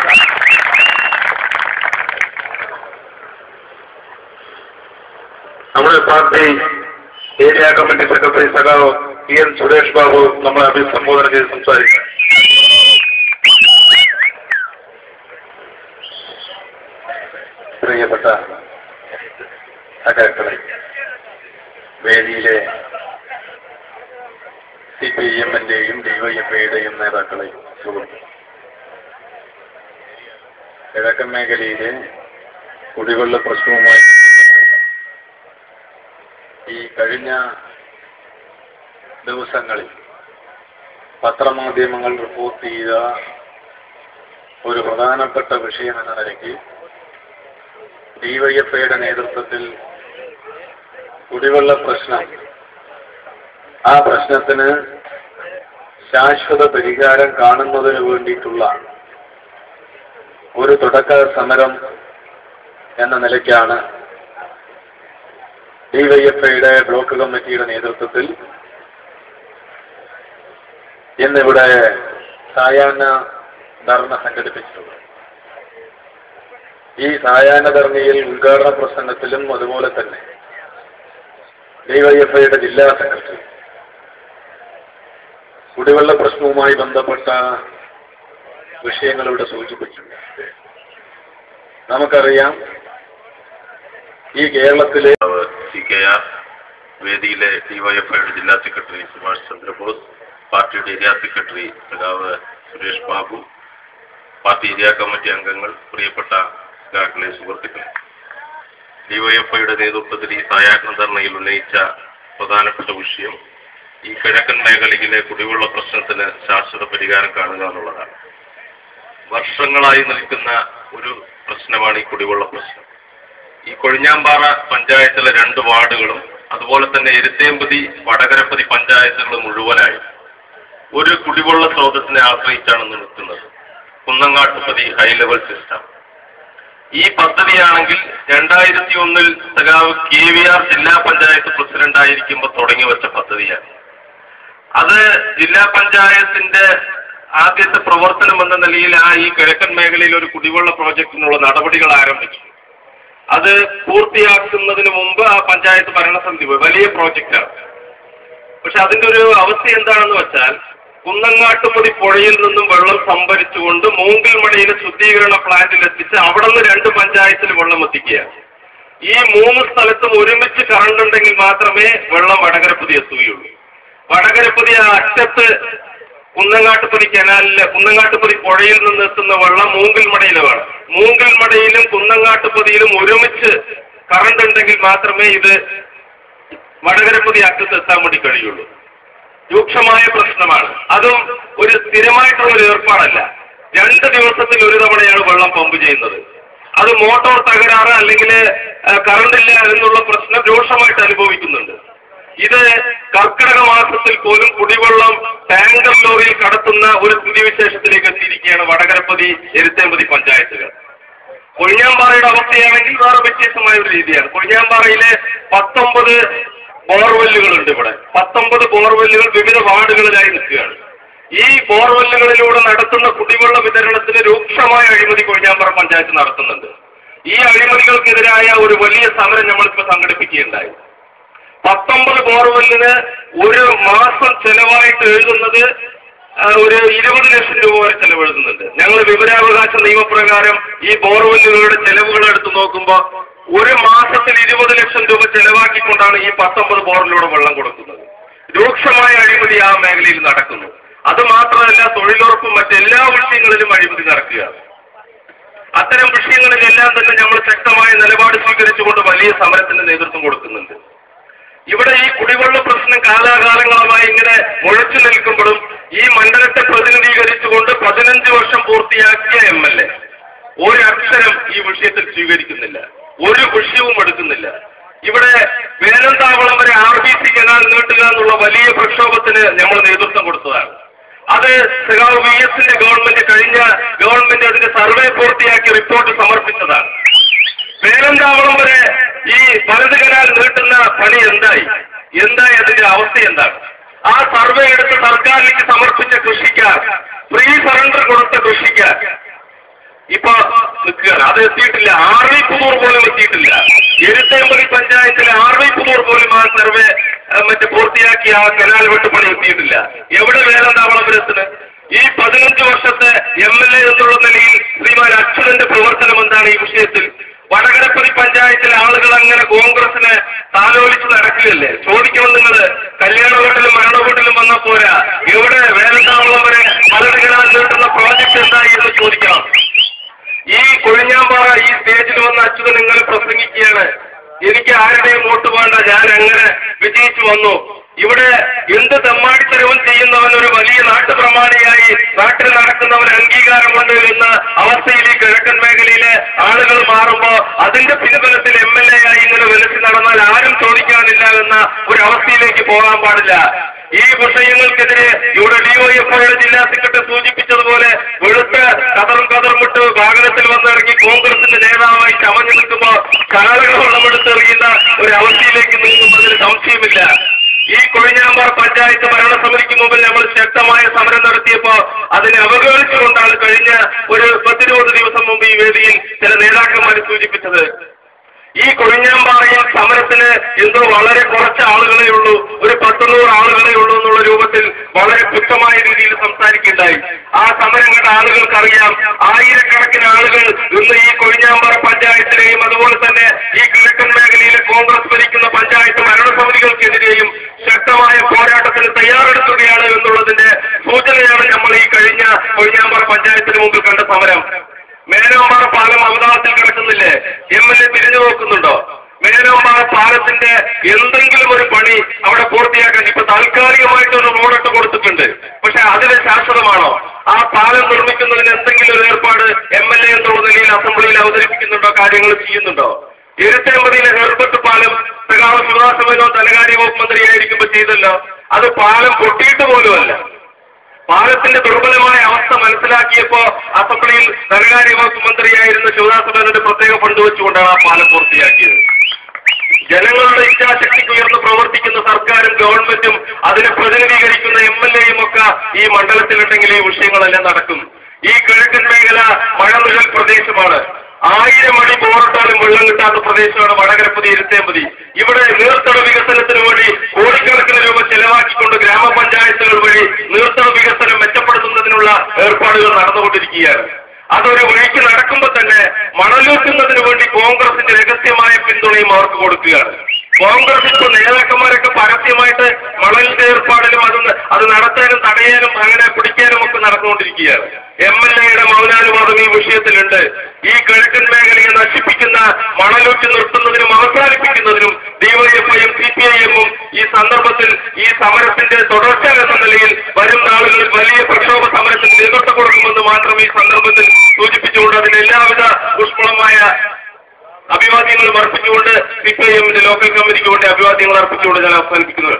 നമ്മുടെ പാർട്ടി ഏരിയ കമ്മിറ്റി സെക്രട്ടറി സഖാവ് പി എൻ സുരേഷ് ബാബു നമ്മളെ അഭിസംബോധന ചെയ്ത് സംസാരിക്കും പ്രിയപ്പെട്ട സഖാക്കളെ വേദിയിലെ സി പി ഐ എമ്മിന്റെയും ഡിവൈഎഫ്ഐയുടെയും നേതാക്കളെ സുഹൃത്തു കിഴക്കൻ മേഖലയിലെ കുടിവെള്ള പ്രശ്നവുമായി ഈ കഴിഞ്ഞ ദിവസങ്ങളിൽ പത്രമാധ്യമങ്ങൾ റിപ്പോർട്ട് ചെയ്ത ഒരു പ്രധാനപ്പെട്ട വിഷയം എന്ന നിലയ്ക്ക് ഡിവൈഎഫ്ഐയുടെ നേതൃത്വത്തിൽ കുടിവെള്ള പ്രശ്നം ആ പ്രശ്നത്തിന് ശാശ്വത പരിഹാരം കാണുന്നതിന് വേണ്ടിയിട്ടുള്ള ഒരു തുടക്ക സമരം എന്ന നിലയ്ക്കാണ് ഡിവൈഎഫ്ഐയുടെ ബ്ലോക്ക് കമ്മിറ്റിയുടെ നേതൃത്വത്തിൽ ഇന്നിവിടെ സായാഹ്ന ധർണ സംഘടിപ്പിച്ചിട്ടുള്ളത് ഈ സായാഹ്ന ധർണയിൽ ഉദ്ഘാടന പ്രസംഗത്തിലും അതുപോലെ തന്നെ ഡിവൈഎഫ്ഐയുടെ ജില്ലാ സെക്രട്ടറി കുടിവെള്ള പ്രശ്നവുമായി ബന്ധപ്പെട്ട വിഷയങ്ങളിവിടെ സൂചിപ്പിച്ചു നമുക്കറിയാം ഈ കേരളത്തിലെ സി കെ ആർ വേദിയിലെ ഡിവൈഎഫ്ഐയുടെ ജില്ലാ സെക്രട്ടറി സുഭാഷ് ചന്ദ്രബോസ് പാർട്ടിയുടെ ഏരിയ സെക്രട്ടറി സഖാവ് Suresh Babu party area committee അംഗങ്ങൾ പ്രിയപ്പെട്ട സഖാക്കളെ സുഹൃത്തുക്കളെ ഡിവൈഎഫ്ഐയുടെ നേതൃത്വത്തിൽ ഈ സായാഹ്ന ധർണയിൽ ഉന്നയിച്ച പ്രധാനപ്പെട്ട വിഷയം ഈ കിഴക്കൻ മേഖലയിലെ കുടിവെള്ള പ്രശ്നത്തിന് ശാശ്വത പരിഹാരം കാണുക എന്നുള്ളതാണ് വർഷങ്ങളായി നിൽക്കുന്ന ഒരു പ്രശ്നമാണ് ഈ കുടിവെള്ള പ്രശ്നം ഈ കൊഴിഞ്ഞാമ്പാറ പഞ്ചായത്തിലെ രണ്ട് വാർഡുകളും അതുപോലെ തന്നെ എരുത്തേമ്പതി വടകരപ്പതി പഞ്ചായത്തുകൾ മുഴുവനായി ഒരു കുടിവെള്ള സ്രോതസ്സിനെ ആശ്രയിച്ചാണ് നിൽക്കുന്നത് കുന്നങ്ങാട്ടുപതി ഹൈ ലെവൽ സിസ്റ്റം ഈ പദ്ധതിയാണെങ്കിൽ രണ്ടായിരത്തി ഒന്നിൽ സഖാവ് കെ വി ആർ ജില്ലാ പഞ്ചായത്ത് പ്രസിഡന്റ് ആയിരിക്കുമ്പോൾ തുടങ്ങി വെച്ച പദ്ധതിയാണ് അത് ജില്ലാ പഞ്ചായത്തിന്റെ ആദ്യത്തെ പ്രവർത്തനം എന്ന നിലയിൽ ആ ഈ കിഴക്കൻ മേഖലയിൽ ഒരു കുടിവെള്ള പ്രോജക്റ്റിനുള്ള നടപടികൾ ആരംഭിച്ചു അത് പൂർത്തിയാക്കുന്നതിന് മുമ്പ് ആ പഞ്ചായത്ത് ഭരണസമിതി പോയി വലിയ പ്രോജക്റ്റാണ് പക്ഷെ അതിന്റെ ഒരു അവസ്ഥ എന്താണെന്ന് വെച്ചാൽ കുന്നങ്ങാട്ടുമുടി പുഴയിൽ നിന്നും വെള്ളം സംഭരിച്ചുകൊണ്ട് മൂങ്കിൽമടയിലെ ശുദ്ധീകരണ പ്ലാന്റിൽ എത്തിച്ച് അവിടെ നിന്ന് രണ്ട് പഞ്ചായത്തിൽ വെള്ളം എത്തിക്കുകയാണ് ഈ മൂന്ന് സ്ഥലത്തും ഒരുമിച്ച് കറണ്ട് ഉണ്ടെങ്കിൽ മാത്രമേ വെള്ളം വടകരപ്പതി എത്തുകയുള്ളൂ വടകരപ്പതി ആ അറ്റത്ത് കുന്നങ്ങാട്ടുപതി കനാലിലെ കുന്നങ്ങാട്ടുപതി പുഴയിൽ നിന്ന് എത്തുന്ന വെള്ളം മൂങ്കിൽമടയിലെ വേണം മൂങ്കിൽമടയിലും കുന്നങ്ങാട്ടുപതിയിലും ഒരുമിച്ച് കറണ്ട് ഉണ്ടെങ്കിൽ മാത്രമേ ഇത് വടകരപ്പതി അറ്റത്ത് എത്താൻ വേണ്ടി കഴിയുള്ളൂ രൂക്ഷമായ പ്രശ്നമാണ് അതും ഒരു സ്ഥിരമായിട്ടുള്ള ഒരു ഏർപ്പാടല്ല രണ്ട് ദിവസത്തിൽ ഒരു തവണയാണ് വെള്ളം പമ്പ് ചെയ്യുന്നത് അത് മോട്ടോർ തകരാറ് അല്ലെങ്കിൽ കറണ്ട് ഇല്ല എന്നുള്ള പ്രശ്നം രൂക്ഷമായിട്ട് അനുഭവിക്കുന്നുണ്ട് ഇത് കർക്കിടക മാസത്തിൽ പോലും കുടിവെള്ളം ടാങ്കർ ലോറിയിൽ കടത്തുന്ന ഒരു സ്ഥിതിവിശേഷത്തിലേക്ക് എത്തിയിരിക്കുകയാണ് വടകരപ്പതി എരുത്തേമ്പതി പഞ്ചായത്തുകൾ കൊഴിഞ്ഞാമ്പാറയുടെ അവസ്ഥയാണെങ്കിൽ വേറെ വ്യത്യസ്തമായ ഒരു രീതിയാണ് കൊഴിഞ്ഞാമ്പാറയിലെ പത്തൊമ്പത് ബോർവെല്ലുകളുണ്ട് ഇവിടെ പത്തൊമ്പത് ബോർവെല്ലുകൾ വിവിധ വാർഡുകളിലായി നിൽക്കുകയാണ് ഈ ബോർവെല്ലുകളിലൂടെ നടത്തുന്ന കുടിവെള്ള വിതരണത്തിന് രൂക്ഷമായ അഴിമതി കൊഴിഞ്ഞാമ്പാറ പഞ്ചായത്ത് നടത്തുന്നുണ്ട് ഈ അഴിമതികൾക്കെതിരായ ഒരു വലിയ സമരം നമ്മളിപ്പോൾ സംഘടിപ്പിക്കുകയുണ്ടായി പത്തൊമ്പത് ബോർവെല്ലിന് ഒരു മാസം ചെലവായിട്ട് എഴുതുന്നത് ആ, ഒരു ഇരുപത് ലക്ഷം രൂപ വരെ ചെലവെഴുതുന്നുണ്ട് ഞങ്ങൾ വിവരാവകാശ നിയമപ്രകാരം ഈ ബോർവെല്ലുകളുടെ ചെലവുകൾ എടുത്തു നോക്കുമ്പോൾ ഒരു മാസത്തിൽ ഇരുപത് ലക്ഷം രൂപ ചെലവാക്കിക്കൊണ്ടാണ് ഈ പത്തൊമ്പത് ബോറിലൂടെ വെള്ളം കൊടുക്കുന്നത് രൂക്ഷമായ അഴിമതി ആ മേഖലയിൽ നടക്കുന്നു അത് മാത്രമല്ല തൊഴിലുറപ്പും മറ്റെല്ലാ വിഷയങ്ങളിലും അഴിമതി നടക്കുകയാണ് അത്തരം വിഷയങ്ങളിലെല്ലാം തന്നെ നമ്മൾ ശക്തമായ നിലപാട് സ്വീകരിച്ചുകൊണ്ട് വലിയ സമരത്തിന് നേതൃത്വം കൊടുക്കുന്നുണ്ട് ഇവിടെ ഈ കുടിവെള്ള പ്രശ്നം കാലാകാലങ്ങളായി ഇങ്ങനെ മുഴച്ചു നിൽക്കുമ്പോഴും ഈ മണ്ഡലത്തെ പ്രതിനിധീകരിച്ചുകൊണ്ട് പതിനഞ്ച് വർഷം പൂർത്തിയാക്കിയ എം എൽ എ ഒരു അക്ഷരം ഈ വിഷയത്തിൽ സ്വീകരിക്കുന്നില്ല ഒരു വിഷയവും എടുക്കുന്നില്ല ഇവിടെ വേനന്താവളം വരെ ആർ ബി സി കനാൽ നീട്ടുക എന്നുള്ള വലിയ പ്രക്ഷോഭത്തിന് നമ്മൾ നേതൃത്വം കൊടുത്തതാണ് അത് സഖാവ് വി എസിന്റെ ഗവൺമെന്റ് കഴിഞ്ഞ ഗവൺമെന്റ് അതിന്റെ സർവേ പൂർത്തിയാക്കി റിപ്പോർട്ട് സമർപ്പിച്ചതാണ് വേലന്താവളം വരെ ഈ വലത് കനാൽ നീട്ടുന്ന പണി എന്തായി എന്തായി അതിന്റെ അവസ്ഥ എന്താണ് ആ സർവേ എടുത്ത് സർക്കാരിലേക്ക് സമർപ്പിച്ച കൃഷിക്കാർ ഫ്രീ സറണ്ടർ കൊടുത്ത കൃഷിക്കാർ ഇപ്പൊ നിൽക്കുകയാണ് അത് എത്തിയിട്ടില്ല ആർവിപ്പുതൂർ പോലും എത്തിയിട്ടില്ല എരുത്തേമ്പതി പഞ്ചായത്തിലെ ആർവിപ്പുതൂർ പോലും ആ സർവേ ആ, മറ്റേ പൂർത്തിയാക്കി ആ കനാൽ വെട്ടുപണി എത്തിയിട്ടില്ല എവിടെ വേലന്താവളപുരത്തിന് ഈ പതിനഞ്ച് വർഷത്തെ എം എൽ എ എന്നുള്ള നിലയിൽ ശ്രീമാൻ അച്യുതന്റെ പ്രവർത്തനം എന്താണ് ഈ വിഷയത്തിൽ വടകരപ്പതി പഞ്ചായത്തിലെ ആളുകൾ അങ്ങനെ കോൺഗ്രസിനെ താലോലിച്ച് നടക്കുകയല്ലേ ചോദിക്കണം നിങ്ങൾ കല്യാണ വീട്ടിലും മരണ വീട്ടിലും വന്ന പോരാ എവിടെ വേലന്താവളം വരെ മലട് കനാൽ നീട്ടുന്ന പ്രോജക്ട് എന്തായി എന്ന് ചോദിക്കണം ഈ കൊഴിഞ്ഞാമ്പാറ ഈ സ്റ്റേജിൽ വന്ന അച്യുതൻ ഇങ്ങനെ പ്രസംഗിക്കുകയാണ് എനിക്ക് ആരുടെയും വോട്ട് വേണ്ട ഞാൻ അങ്ങനെ വിജയിച്ചു വന്നു ഇവിടെ എന്ത് തെമ്മാടിത്തരവും ചെയ്യുന്നവൻ ഒരു വലിയ നാട്ടുപ്രമാണിയായി നാട്ടിൽ നടക്കുന്നവൻ അംഗീകാരമുണ്ട് എന്ന അവസ്ഥയിൽ ഈ കിഴക്കൻ മേഖലയിലെ ആളുകൾ മാറുമ്പോ അതിന്റെ പിൻബലത്തിൽ എം എൽ എ ആയി ഇങ്ങനെ വിലസി നടന്നാൽ ആരും ചോദിക്കാനില്ല എന്ന ഒരു അവസ്ഥയിലേക്ക് പോകാൻ പാടില്ല ഈ വിഷയങ്ങൾക്കെതിരെ ഇവിടെ ഡിവൈഎഫ്ഐയുടെ ജില്ലാ സെക്രട്ടറി സൂചിപ്പിച്ചതുപോലെ വെളുത്ത് കതറും കതറും വിട്ട് വാഹനത്തിൽ വന്നിറങ്ങി കോൺഗ്രസിന്റെ നേതാവായി ചമഞ്ഞു നിൽക്കുമ്പോൾ കാലുകൾ വെള്ളമെടുത്തെറിയുന്ന ഒരു അവസ്ഥയിലേക്ക് നീങ്ങുന്നതിന് സംശയമില്ല ഈ കൊഴിഞ്ഞാമ്പാറ പഞ്ചായത്ത് ഭരണസമിതിക്ക് മുമ്പിൽ നമ്മൾ ശക്തമായ സമരം നടത്തിയപ്പോ അതിനെ അവഗണിച്ചുകൊണ്ടാണ് കഴിഞ്ഞ ഒരു പത്തിരുപത് ദിവസം മുമ്പ് ഈ വേദിയിൽ ചില നേതാക്കന്മാർ സൂചിപ്പിച്ചത് ഈ കൊഴിഞ്ഞാമ്പാറയിൽ സമരത്തിന് എന്തോ വളരെ കുറച്ച് ആളുകളെ ഉള്ളൂ ഒരു പത്തുനൂറ് ആളുകളെ ഉള്ളൂ എന്നുള്ള രൂപത്തിൽ വളരെ പുച്ഛമായ രീതിയിൽ സംസാരിക്കുകയുണ്ടായി ആ സമരം കണ്ട ആളുകൾക്കറിയാം ആയിരക്കണക്കിന് ആളുകൾ ഇന്ന് ഈ കൊഴിഞ്ഞാമ്പാറ പഞ്ചായത്തിലെയും അതുപോലെ തന്നെ ഈ കിഴക്കൻ മേഖലയിലെ കോൺഗ്രസ് ഭരിക്കുന്ന പഞ്ചായത്ത് ഭരണസമിതികൾക്കെതിരെയും ശക്തമായ പോരാട്ടത്തിന് തയ്യാറെടുക്കുകയാണ് എന്നുള്ളതിന്റെ സൂചനയാണ് നമ്മൾ ഈ കഴിഞ്ഞ കൊഴിഞ്ഞാമ്പാറ പഞ്ചായത്തിന് മുമ്പിൽ കണ്ട സമരം മേലോമ്പാറ പാലം അവതാളത്തിൽ കിടക്കുന്നില്ലേ എം എൽ എ തിരിഞ്ഞു നോക്കുന്നുണ്ടോ മേലോമ്പാറ പാലത്തിന്റെ എന്തെങ്കിലും ഒരു പണി അവിടെ പൂർത്തിയാക്കാൻ ഇപ്പൊ താൽക്കാലികമായിട്ട് ഒരു റോഡിട്ട് കൊടുത്തിട്ടുണ്ട് പക്ഷെ അതിന് ശാശ്വതമാണോ ആ പാലം നിർമ്മിക്കുന്നതിന് എന്തെങ്കിലും ഒരു ഏർപ്പാട് എം എൽ എ എന്നുള്ള നിലയിൽ അസംബ്ലിയിൽ അവതരിപ്പിക്കുന്നുണ്ടോ കാര്യങ്ങൾ ചെയ്യുന്നുണ്ടോ എരുത്തേമ്പതിയിലെ ഹെർബർട്ട് പാലം സഖാവ് ശിവദാസമനോ ധനകാര്യ വകുപ്പ് മന്ത്രിയായിരിക്കുമ്പോൾ ചെയ്തല്ലോ അത് പാലം പൊട്ടിയിട്ട് പോലുമല്ല പാലത്തിന്റെ ദുർബലമായ അവസ്ഥ മനസ്സിലാക്കിയപ്പോ അസംബ്ലിയിൽ ധനകാര്യ വകുപ്പ് മന്ത്രിയായിരുന്ന ശിവദാസ് മേനോന്റെ പ്രത്യേക ഫണ്ട് വെച്ചുകൊണ്ടാണ് ആ പാലം പൂർത്തിയാക്കിയത് ജനങ്ങളുടെ ഇച്ഛാശക്തിക്ക് ഉയർന്ന് പ്രവർത്തിക്കുന്ന സർക്കാരും ഗവൺമെന്റും അതിനെ പ്രതിനിധീകരിക്കുന്ന എം എൽ എയും ഒക്കെ ഈ മണ്ഡലത്തിലുണ്ടെങ്കിൽ ഈ വിഷയങ്ങളെല്ലാം നടക്കും ഈ കിഴക്കൻ മേഖല മഴനിഴൽ പ്രദേശമാണ് ആയിരം അടി ബോറിട്ടാലും വെള്ളം കിട്ടാത്ത പ്രദേശമാണ് വടകരപ്പതി ഇരുത്തേമ്പതി ഇവിടെ നീർത്തട വികസനത്തിന് വേണ്ടി കോടിക്കണക്കിന് രൂപ ചെലവാക്കിക്കൊണ്ട് ഗ്രാമപഞ്ചായത്തുകൾ വഴി നീർത്തട വികസനം മെച്ചപ്പെടുത്തുന്നതിനുള്ള ഏർപ്പാടുകൾ നടന്നുകൊണ്ടിരിക്കുകയാണ് അതൊരു വഴിക്ക് നടക്കുമ്പോൾ തന്നെ മണലൂറ്റുന്നതിന് വേണ്ടി കോൺഗ്രസിന്റെ രഹസ്യമായ പിന്തുണയും അവർക്ക് കൊടുക്കുകയാണ് കോൺഗ്രസ് ഇപ്പൊ നേതാക്കന്മാരൊക്കെ പരസ്യമായിട്ട് മണലിന്റെ ഏർപ്പാടിലും അത് അത് നടത്താനും തടയാനും അങ്ങനെ പിടിക്കാനും ഒക്കെ നടന്നുകൊണ്ടിരിക്കുകയാണ് എം എൽ എയുടെ മൗനാനുവാദം ഈ വിഷയത്തിലുണ്ട് ഈ കിഴക്കൻ മേഖലയെ നശിപ്പിക്കുന്ന മണലൂറ്റി നിർത്തുന്നതിനും അവസാനിപ്പിക്കുന്നതിനും ഡിവൈഎഫ്ഐയും സി പി ഐ എമ്മും ഈ സന്ദർഭത്തിൽ ഈ സമരത്തിന്റെ തുടർച്ച എന്ന നിലയിൽ വരും നാളുകളിൽ വലിയ പ്രക്ഷോഭ സമരത്തിന് നേതൃത്വം കൊടുക്കുമെന്ന് മാത്രം ഈ സന്ദർഭത്തിൽ സൂചിപ്പിച്ചുകൊണ്ട് അതിന് എല്ലാവിധ ഊഷ്മളമായ അഭിവാദ്യങ്ങളും അർപ്പിച്ചുകൊണ്ട് സി പി ഐ എമ്മിന്റെ ലോക്കൽ കമ്മിറ്റിക്ക് വേണ്ടി അഭിവാദ്യങ്ങൾ അർപ്പിച്ചുകൊണ്ട് ഞാൻ അവസാനിപ്പിക്കുന്നത്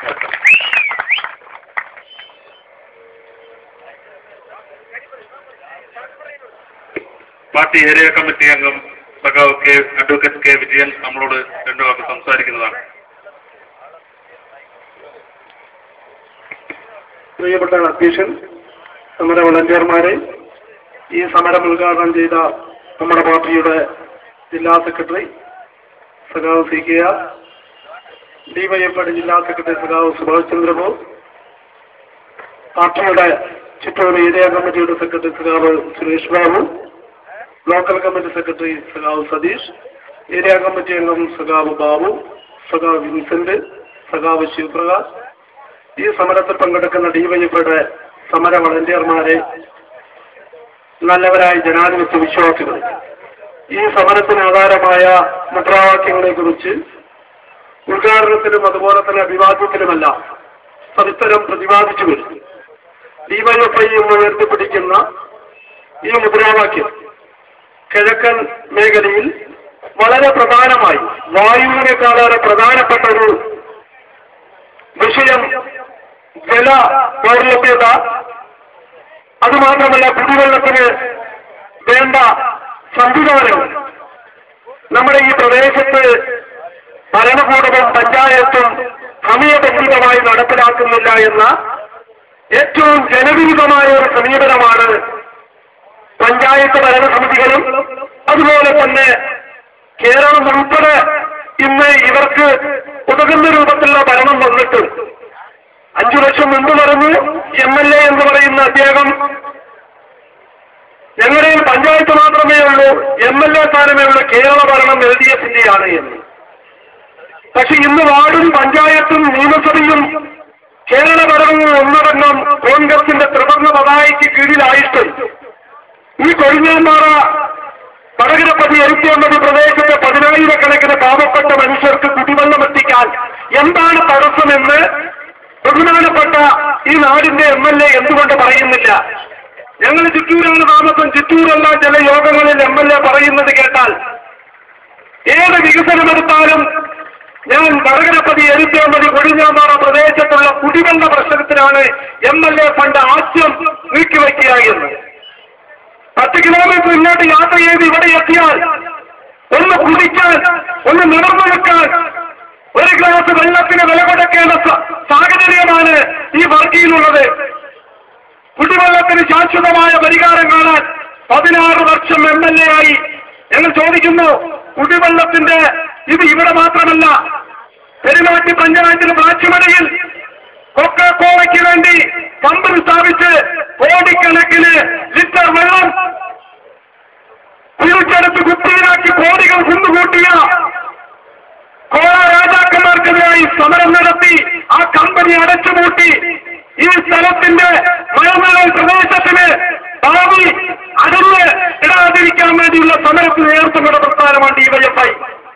പാർട്ടി ഏരിയ കമ്മിറ്റി അംഗം സഖാവ് കെ അഡ്വക്കേറ്റ് കെ വിജയൻ നമ്മളോട് രണ്ടു വാക്ക് സംസാരിക്കുന്നതാണ് പ്രിയപ്പെട്ട അധ്യക്ഷൻ സമര വളണ്ടിയർമാരെ ഈ സമരം ഉദ്ഘാടനം ചെയ്ത നമ്മുടെ പാർട്ടിയുടെ ജില്ലാ സെക്രട്ടറി സഖാവ് സി കെ ആർ ഡിവൈഎഫ്ഐയുടെ ജില്ലാ സെക്രട്ടറി സഖാവ് സുഭാഷ് ചന്ദ്രബോസ് പാർട്ടിയുടെ ചിറ്റൂർ ഏരിയ കമ്മിറ്റിയുടെ സെക്രട്ടറി സഖാവ് Suresh Babu local committee secretary സഖാവ് സതീഷ് ഏരിയ കമ്മിറ്റി അംഗം സഖാവ് ബാബു സഖാവ് വിൻസെന്റ് സഖാവ് ശിവപ്രകാശ് ഈ സമരത്തിൽ പങ്കെടുക്കുന്ന ഡിവൈഎഫ്ഐയുടെ സമര വളണ്ടിയർമാരെ നല്ലവരായ ജനാധിപത്യ വിശ്വാസികൾ ഈ സമരത്തിന് ആധാരമായ മുദ്രാവാക്യങ്ങളെ കുറിച്ച് ഉദ്ഘാടനത്തിലും അതുപോലെ തന്നെ അഭിവാദ്യത്തിലുമല്ല പരസ്പരം പ്രതിപാദിച്ചു വരും ഡിവൈഎഫ്ഐ എന്ന് ഉയർത്തിപ്പിടിക്കുന്ന ഈ മുദ്രാവാക്യം കിഴക്കൻ മേഖലയിൽ വളരെ പ്രധാനമായി വായുവിനേക്കാളേറെ പ്രധാനപ്പെട്ട ഒരു വിഷയം ജല ദൗർലഭ്യത അതുമാത്രമല്ല കുടിവെള്ളത്തിന് വേണ്ട സംവിധാനം നമ്മുടെ ഈ പ്രദേശത്ത് ഭരണകൂടവും പഞ്ചായത്തും സമയബന്ധിതമായി നടപ്പിലാക്കുന്നില്ല എന്ന ഏറ്റവും ജനവിരുദ്ധമായ ഒരു സമീപനമാണ് പഞ്ചായത്ത് ഭരണസമിതികളും അതുപോലെ തന്നെ കേരളം ഉൾപ്പെടെ ഇന്ന് ഇവർക്ക് ഉതകുന്ന രൂപത്തിലുള്ള ഭരണം വന്നിട്ടും അഞ്ചു ലക്ഷം മുമ്പ് പറഞ്ഞു എം എൽ എ എന്ന് പറയുന്ന അദ്ദേഹം ഞങ്ങളുടെ പഞ്ചായത്ത് മാത്രമേ ഉള്ളൂ എം എൽ എ സ്ഥാനമേ ഉള്ളൂ കേരള ഭരണം എൽ ഡി എഫിന്റെയാണ് എന്ന് പക്ഷെ ഇന്ന് വാർഡും പഞ്ചായത്തും നിയമസഭയും കേരള ഭരണവും ഒന്നടങ്കം കോൺഗ്രസിന്റെ ത്രിവർണ്ണ പതാകയ്ക്ക് കീഴിലായിട്ട് ഈ കൊഴിഞ്ഞാമ്പാറ വടകരപ്പതി എഴുത്തിയൊമ്പത് പ്രദേശത്തെ പതിനായിരക്കണക്കിന് പാവപ്പെട്ട മനുഷ്യർക്ക് കുടിവെള്ളം എത്തിക്കാൻ എന്താണ് തടസ്സമെന്ന് ബഹുമാനപ്പെട്ട ഈ നാടിന്റെ എം എൽ എ എന്തുകൊണ്ട് പറയുന്നില്ല ഞങ്ങൾ ചിറ്റൂരാണ് താമസം ചിറ്റൂരല്ല ചില യോഗങ്ങളിൽ എം എൽ എ പറയുന്നത് കേട്ടാൽ ഏത് വികസനമെടുത്താലും ഞാൻ വടകരപ്പതി എഴുത്തിയൊമ്പതി കൊഴിഞ്ഞാമ്പാറ പ്രദേശത്തുള്ള കുടിവെള്ള പ്രശ്നത്തിനാണ് എം എൽ എ ഫണ്ട് ആദ്യം നീക്കിവയ്ക്കുക എന്ന് പത്ത് കിലോമീറ്റർ ഇങ്ങോട്ട് യാത്ര ചെയ്ത് ഇവിടെ എത്തിയാൽ ഒന്ന് കുടിക്കാൻ ഒന്ന് നിറഞ്ഞു നിൽക്കാൻ ഒരു ഗ്ലാസ് വെള്ളത്തിന് വില കൊടുക്കേണ്ട സ- സാഹചര്യമാണ് ഈ വർക്കിയിലുള്ളത് കുടിവെള്ളത്തിന് ശാശ്വതമായ പരിഹാരം കാണാൻ പതിനാറ് വർഷം എം എൽ എ ആയി ഞങ്ങൾ ചോദിക്കുന്നു കുടിവെള്ളത്തിന്റെ ഇത് ഇവിടെ മാത്രമല്ല പെരുമാറ്റി പഞ്ചായത്തിന് പ്ലാച്ചിമടയിൽ കൊക്കക്കോളയ്ക്ക് വേണ്ടി പമ്പ് സ്ഥാപിച്ച് കോടിക്കണക്കിന് ലിറ്റർ വെള്ളം കുഴിച്ചെടുത്ത് കുത്തിയിലാക്കി കോടികൾ കുന്നുകൂട്ടിയ കോള രാജാക്കന്മാർക്കെതിരായി സമരം നടത്തി ആ കമ്പനി അടച്ചുപൂട്ടി ഈ സ്ഥലത്തിന്റെ മലനിഴൽ പ്രദേശത്തിന് ഭാവി അടഞ്ഞ് ഇടാതിരിക്കാൻ വേണ്ടിയുള്ള സമരത്തിന് നേതൃത്വം കൊടുത്ത പ്രസ്ഥാനമാണ് ഡിവൈഎഫ്ഐ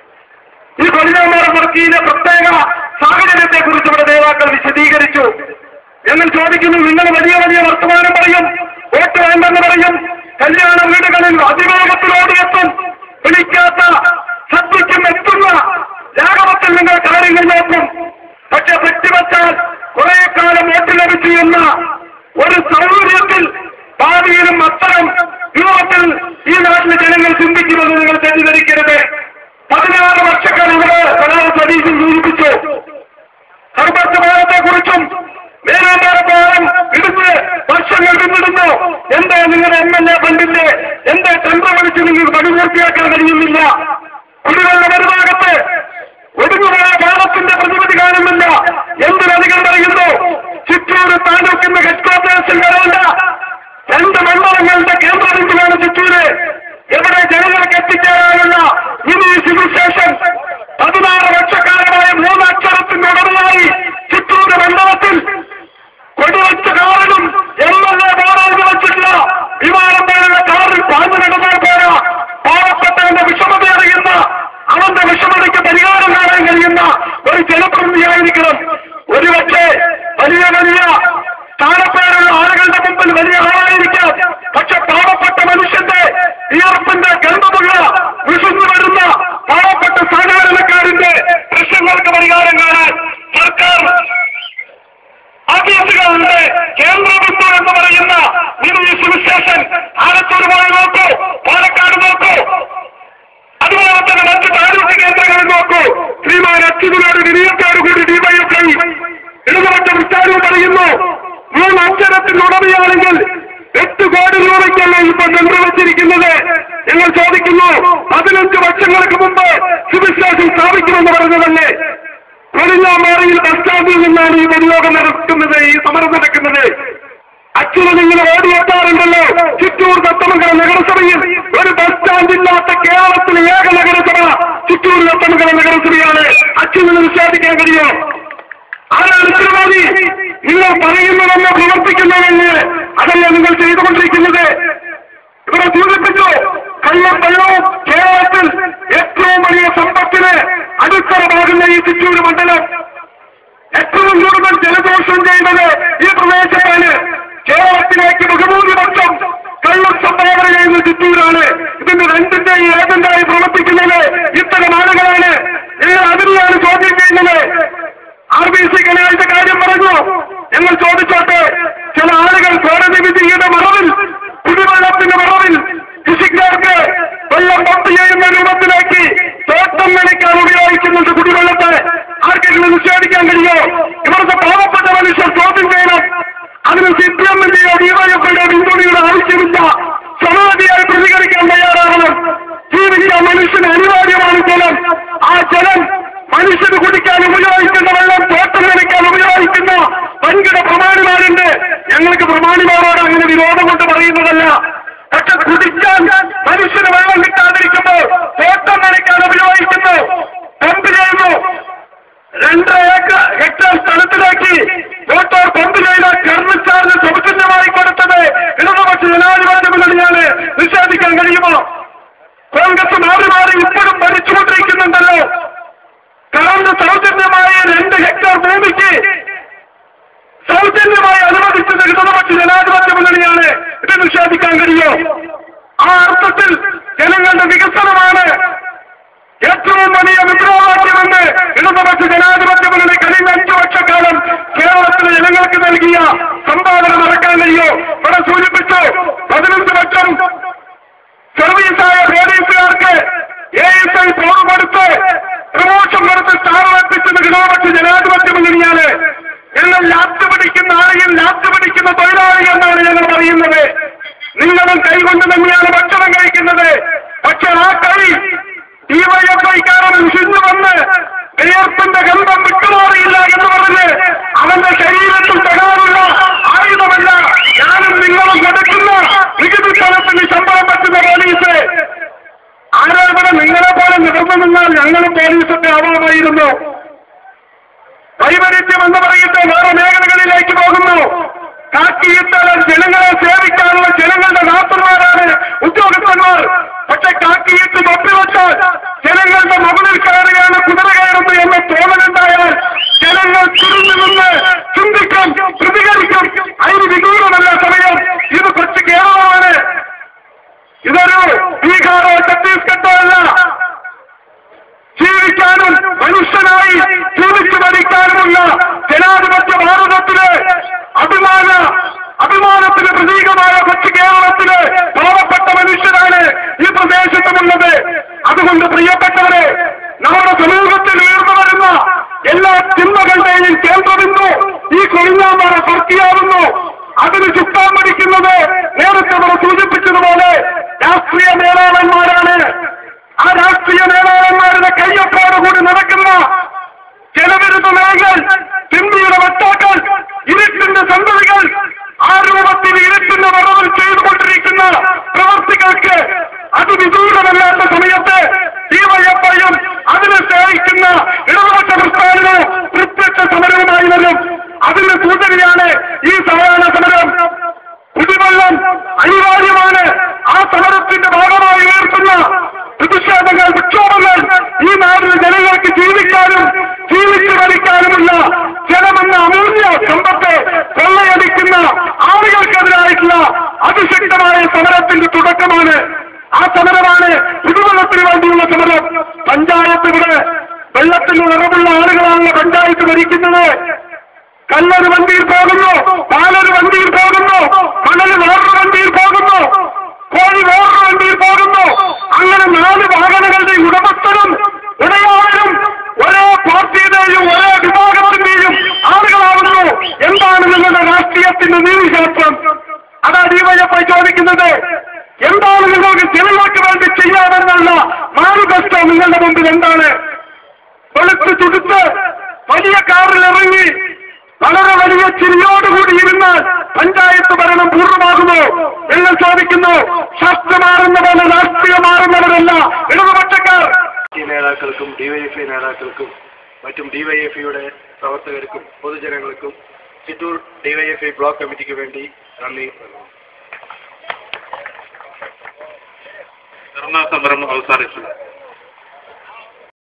ഈ കൊല്ലാമറ വർക്കിയിലെ പ്രത്യേക സാഹചര്യത്തെ കുറിച്ച് ഇവിടെ നേതാക്കൾ വിശദീകരിച്ചു ഞങ്ങൾ ചോദിക്കുന്നു നിങ്ങൾ വലിയ വലിയ വർത്തമാനം പറയും വോട്ട് വേണ്ടെന്ന് പറയും കല്യാണ വീടുകളിൽ അതിവേഗത്തിൽ ഓടിയെത്തും വിളിക്കാത്ത സദ്യയ്ക്കും എത്തുന്ന ലാഘവത്തിൽ നിങ്ങൾ കാര്യങ്ങൾ നോക്കും പക്ഷെ വ്യക്തിവച്ചാൽ കുറെ കാലം വോട്ട് ലഭിച്ചു എന്ന ഒരു സൗകര്യത്തിൽ ഭാവിയിലും അത്തരം രൂപത്തിൽ ഈ നാട്ടിലെ ജനങ്ങൾ ചിന്തിക്കുമെന്ന് നിങ്ങൾ തെറ്റിദ്ധരിക്കരുത് പതിനാറ് വർഷക്കാലം ഇവിടെ സലാം സതീശൻ സൂചിപ്പിച്ചു സർബത്ത് പാലത്തെ കുറിച്ചും വേനാമ്പാറ പാലം ഇടുന്ന് വർഷങ്ങൾ പിന്നിടുന്നു എന്തേ നിങ്ങളുടെ എം എൽ എ ഫണ്ടിന്റെ എന്തേ ടെൻഡർ വിളിച്ച് നിങ്ങൾക്ക് പണി പൂർത്തിയാക്കാൻ കഴിയുന്നില്ല കുടിവെള്ള വരുഭാഗത്ത് ഒടുങ്ങുപോയ പാലത്തിന്റെ പ്രതിവിധി കാണുന്നില്ല എന്തിനധികം പറയുന്നു ചിറ്റൂർ താലൂക്കിന്റെ ഹെഡ് ക്വാർട്ടേഴ്സിൽ വരേണ്ട രണ്ട് മണ്ഡലങ്ങളുടെ കേന്ദ്ര ബിന്ദുവാണ് ചിറ്റൂര് എവിടെ ജനങ്ങൾക്ക് എത്തിച്ചേരാനുള്ള ഇനി സിവിൽ സ്റ്റേഷൻ പതിനാറ് ലക്ഷക്കാരമായ മൂന്നക്ഷരത്തിന്റെ ഉടമയായി ചിറ്റൂര് മണ്ഡലത്തിൽ കൊടിവെച്ച കാറിലും എം എൽ എ ബോർഡ് വെച്ചിട്ടില്ല വിമാനം പോലുള്ള കാറിൽ പാഞ്ഞു നടന്നാൽ പോരാ വലിയ സ്ഥാനപ്പേരുള്ള ആളുകളുടെ മുമ്പിൽ വലിയ ആളായിരിക്കാം പക്ഷെ പാവപ്പെട്ട മനുഷ്യന്റെ ഈർപ്പിന്റെ ഗന്ധമുള്ള വിശുന്നു വരുന്ന പാവപ്പെട്ട സാധാരണക്കാരന്റെ പ്രശ്നങ്ങൾക്ക് പരിഹാരം കാണാൻ സർക്കാർ ഓഫീസുകളുണ്ട് കേന്ദ്ര ബിന്ദു എന്ന് പറയുന്ന മിനി സുവിശേഷൻ ആലത്തൂർ പോയി നോക്കൂ പാലക്കാട് നോക്കൂ അതുപോലെ തന്നെ മറ്റ് താലൂക്ക് കേന്ദ്രങ്ങളിൽ നോക്കൂ ശ്രീമാൻ അച്യുതനോട് വിനിയോഗത്തോടു കൂടി ഡിവൈഎഫ്ഐ ഇടതുപക്ഷ പ്രസ്ഥാനവും പറയുന്നു മൂന്ന് അക്ഷരത്തിൽ ഉടമയാണെങ്കിൽ എട്ട് കോടി രൂപയ്ക്കല്ല ഇപ്പൊ നിർമ്മിച്ചിരിക്കുന്നത് ഞങ്ങൾ ചോദിക്കുന്നു പതിനഞ്ച് വർഷങ്ങൾക്ക് മുമ്പ് സുവിശേഷം സ്ഥാപിക്കുമെന്ന് പറഞ്ഞതല്ലേ കൊലിഞ്ഞാമാറിയിൽ ബസ് സ്റ്റാൻഡിൽ നിന്നാണ് ഈ വിനിയോഗം നടക്കുന്നത് ഈ സമരം നടക്കുന്നത് അച്ഛനും ഇങ്ങനെ ഓടിയെത്താറുണ്ടല്ലോ ചിറ്റൂർ ദത്തമംഗല നഗരസഭയിൽ ഒരു ബസ് സ്റ്റാൻഡ് ഇല്ലാത്ത കേരളത്തിലെ ഏക നഗരസഭ ചിറ്റൂർ ദത്തമംഗല നഗരസഭയാണ് അച്ഛനും നിഷേധിക്കാൻ കഴിയോ ആരാണ് ഉത്തരവാദി നിങ്ങൾ പറയുന്നതെന്ന് പ്രവർത്തിക്കുന്നതെന്ന് അതല്ല നിങ്ങൾ ചെയ്തുകൊണ്ടിരിക്കുന്നത് ഇവിടെ സൂചിപ്പിച്ചു കള്ളം വെള്ളവും കേരളത്തിൽ ഏറ്റവും വലിയ സമ്പത്തിന് അടിത്തറമാകുന്ന ഈ ചിറ്റൂർ മണ്ഡലം ഏറ്റവും കൂടുതൽ ജലദോഷം ചെയ്യുന്നത് ഈ പ്രദേശത്താണ് കേരളത്തിലേക്ക് ബഹുഭൂരിപക്ഷം കള്ളം സംഭാവന ചെയ്യുന്ന ചിറ്റൂരാണ് ഇതിന്റെ രണ്ടിന്റെ ഏജന്റായി പ്രവർത്തിക്കുന്നത് ഇത്തരം ആളുകളാണ് ഞങ്ങൾ അതിനെയാണ് ചോദ്യം ചെയ്യുന്നത് ആർ ബി സി കലയുടെ കാര്യം പറഞ്ഞു ഞങ്ങൾ ചോദിച്ചോട്ടെ ചില ആളുകൾ കോടതി വിധിയുടെ മറവിൽ കുടിവെള്ളത്തിന്റെ മറവിൽ കൃഷിക്കാർക്ക് വെള്ളം പമ്പ് ചെയ്യുന്ന രൂപത്തിലേക്ക് തോട്ടം നനയ്ക്കാൻ ഉപയോഗിക്കുന്നുണ്ട് കുടിവെള്ളത്തെ ആർക്കെങ്കിലും നിഷേധിക്കാൻ കഴിയോ ഇവിടുത്തെ പാവപ്പെട്ട മനുഷ്യർ ചോദ്യം ചെയ്യണം അതിന് സി പി എമ്മിന്റെയോ ഡിവൈഎഫ്ഐയുടെ പിന്തുണയുടെ ആവശ്യമില്ല സമാധിയായി പ്രതികരിക്കാൻ തയ്യാറാകണം ജീവിക്കാൻ മനുഷ്യന് അനിവാര്യമാണ് ജലം ആ ജലം മനുഷ്യന് കുടിക്കാൻ ഉപയോഗിക്കുന്ന വെള്ളം തോട്ടം നനയ്ക്കാൻ ഉപയോഗിക്കുന്ന വൻകിട പ്രമാണിമാരുണ്ട് ഞങ്ങൾക്ക് പ്രമാണിമാരോട് അങ്ങനെ വിരോധം കൊണ്ട് പറയുന്നതല്ല പക്ഷെ കുടിക്കാൻ മനുഷ്യന് വെള്ളം കിട്ടാതിരിക്കുമ്പോൾ തോട്ടം നനയ്ക്കാൻ ഉപയോഗിക്കുന്നു പമ്പ് ചെയ്യുന്നു രണ്ടര ഏക്കർ ഹെക്ടർ സ്ഥലത്തിലേക്ക് മോട്ടോർ പമ്പ് ചെയ്ത കർമ്മച്ചാറിന് സൗജന്യമായി കൊടുത്തത് ഇടതുപക്ഷ ജനാധിപത്യ മുന്നണിയാണ് നിഷേധിക്കാൻ കഴിയുമോ കോൺഗ്രസ് മാറി മാറി ഇപ്പോഴും ഭരിച്ചുകൊണ്ടിരിക്കുന്നുണ്ടല്ലോ കറണ്ട് സൗജന്യമായ രണ്ട് ഹെക്ടർ ഭൂമിക്ക് സൗജന്യമായി അനുവദിച്ചത് ഇടതുപക്ഷ ജനാധിപത്യ മുന്നണിയാണ് ഇത് നിഷേധിക്കാൻ കഴിയോ ആ അർത്ഥത്തിൽ ജനങ്ങളുടെ വികസനമാണ് ഏറ്റവും വലിയ മുദ്രാവാക്യമെന്ന് ഇടതുപക്ഷ ജനാധിപത്യ മുന്നണി കഴിഞ്ഞ അഞ്ചു വർഷക്കാലം കേരളത്തിലെ ജനങ്ങൾക്ക് നൽകിയ സംഭാവന മറക്കാൻ കഴിയോ ഇവിടെ സൂചിപ്പിച്ചു പതിനഞ്ച് ലക്ഷം സർവീസായ പോലീസുകാർക്ക് എ എസ് ഐ ഫോൺ കൊടുത്ത് പ്രമോഷൻ കൊടുത്ത് സ്ഥാനമെത്തിച്ചത് ഇടതുപക്ഷ ജനാധിപത്യ മുന്നണിയാണ് ഞങ്ങൾ ലാത്ത് പിടിക്കുന്ന ആളുകൾ ലാത്ത് പിടിക്കുന്ന തൊഴിലാളി എന്നാണ് ഞങ്ങൾ പറയുന്നത് നിങ്ങളും കൈകൊണ്ട് തന്നെയാണ് ഭക്ഷണം കഴിക്കുന്നത് പക്ഷെ ആ കൈ ഡിവൈഎഫ്ഐക്കാരൻ വിശുന്നു വന്ന് വിയർപ്പിന്റെ ഗന്ധം വിട്ടുമാറിയില്ല എന്ന് പറഞ്ഞ് അവന്റെ ശരീരത്തിൽ തകരാറുള്ള ആയുധമല്ല ഞാനും നിങ്ങളും കൊടുക്കുന്ന നികുതി സ്ഥലത്തിന് ശമ്പളം പറ്റുന്ന പോലീസ് ആരോ ഇവിടെ നിങ്ങളെ പോലെ നിവർന്നു നിന്നാൽ ഞങ്ങളും പോലീസൊക്കെ ആവാമായിരുന്നു വൈപരീത്യം എന്ന് പറയട്ടെ വേറെ മേഖലകളിലേക്ക് പോകുന്നു കാക്കിയിട്ടാൽ ജനങ്ങളെ സേവിക്കാനുള്ള ജനങ്ങളുടെ നാത്തന്മാരാണ് ഉദ്യോഗസ്ഥന്മാർ പക്ഷെ കാക്കിയിട്ട് തൊപ്പിവെച്ചാൽ ജനങ്ങളുടെ മുകളിൽ കയറുകയാണ് കുതിര കയറുന്നു എന്ന തോന്നലുണ്ടായാൽ ജനങ്ങൾ ചുരുങ്ങി നിന്ന് ചിന്തിക്കും പ്രതികരിക്കും അതിന് വിദൂരമല്ല സമയം ഇത് കൊച്ചു കേരളമാണ് ഇതൊരു ബീഹാറോ ഛത്തീസ്ഗഡോ അല്ല ജീവിക്കാനും മനുഷ്യനായി ജീവിച്ചു മരിക്കാനുമുള്ള ജനാധിപത്യ ഭാരതത്തിലെ അഭിമാന അഭിമാനത്തിന് പ്രതീകമായ കൊച്ചു കേരളത്തിലെ പാവപ്പെട്ട മനുഷ്യരാണ് ഈ പ്രദേശത്തുമുള്ളത് അതുകൊണ്ട് പ്രിയപ്പെട്ടവരെ നമ്മുടെ സമൂഹത്തിൽ ഉയർന്നു വരുന്ന നിറമുള്ള ആളുകളാണ് പഞ്ചായത്ത് ഭരിക്കുന്നത് കല്ലൊരു വണ്ടിയിൽ പോകുന്നു പാലൊരു വണ്ടിയിൽ പോകുന്നു മണൽ വേറൊരു വണ്ടിയിൽ പോകുന്നു കോഴി വേറൊരു വണ്ടിയിൽ പോകുന്നു അങ്ങനെ നാല് വാഹനങ്ങളുടെ ഉടമസ്ഥനും ഉടയാളനും ഒരേ പാർട്ടിയുടെയും ഒരേ വിഭാഗത്തിന്റെയും ആളുകളാവുന്നു എന്താണ് നിങ്ങളുടെ രാഷ്ട്രീയത്തിന്റെ നീതിശാസ്ത്രം അതാ ഡിവൈഎഫ്ഐ ചോദിക്കുന്നത് എന്താണ് നിങ്ങൾക്ക് ജനങ്ങൾക്ക് വേണ്ടി ചെയ്യാമെന്നുള്ള മാനിഫെസ്റ്റോ നിങ്ങളുടെ മുമ്പിൽ എന്താണ് വെളുത്ത് ചുടുത്ത് വലിയ കാറിൽ ഇറങ്ങി വളരെ വലിയ ചിരിയോടുകൂടി ഇരുന്നാൽ പഞ്ചായത്ത് ഭരണം പൂർണ്ണമാകുമോ എന്ന് ചോദിക്കുന്നു ശാസ്ത്രം മാറുന്ന പോലെ രാഷ്ട്രീയം മാറുന്നവരല്ല ഇടതുപക്ഷക്കാർ പാർട്ടി നേതാക്കൾക്കും ഡിവൈഎഫ്ഐ നേതാക്കൾക്കും മറ്റും ഡിവൈഎഫ്ഐയുടെ പ്രവർത്തകർക്കും പൊതുജനങ്ങൾക്കും ചിറ്റൂർ ഡിവൈഎഫ്ഐ ബ്ലോക്ക് കമ്മിറ്റിക്ക് വേണ്ടി നന്ദി ധർണാ സമരം അവസാനിച്ചു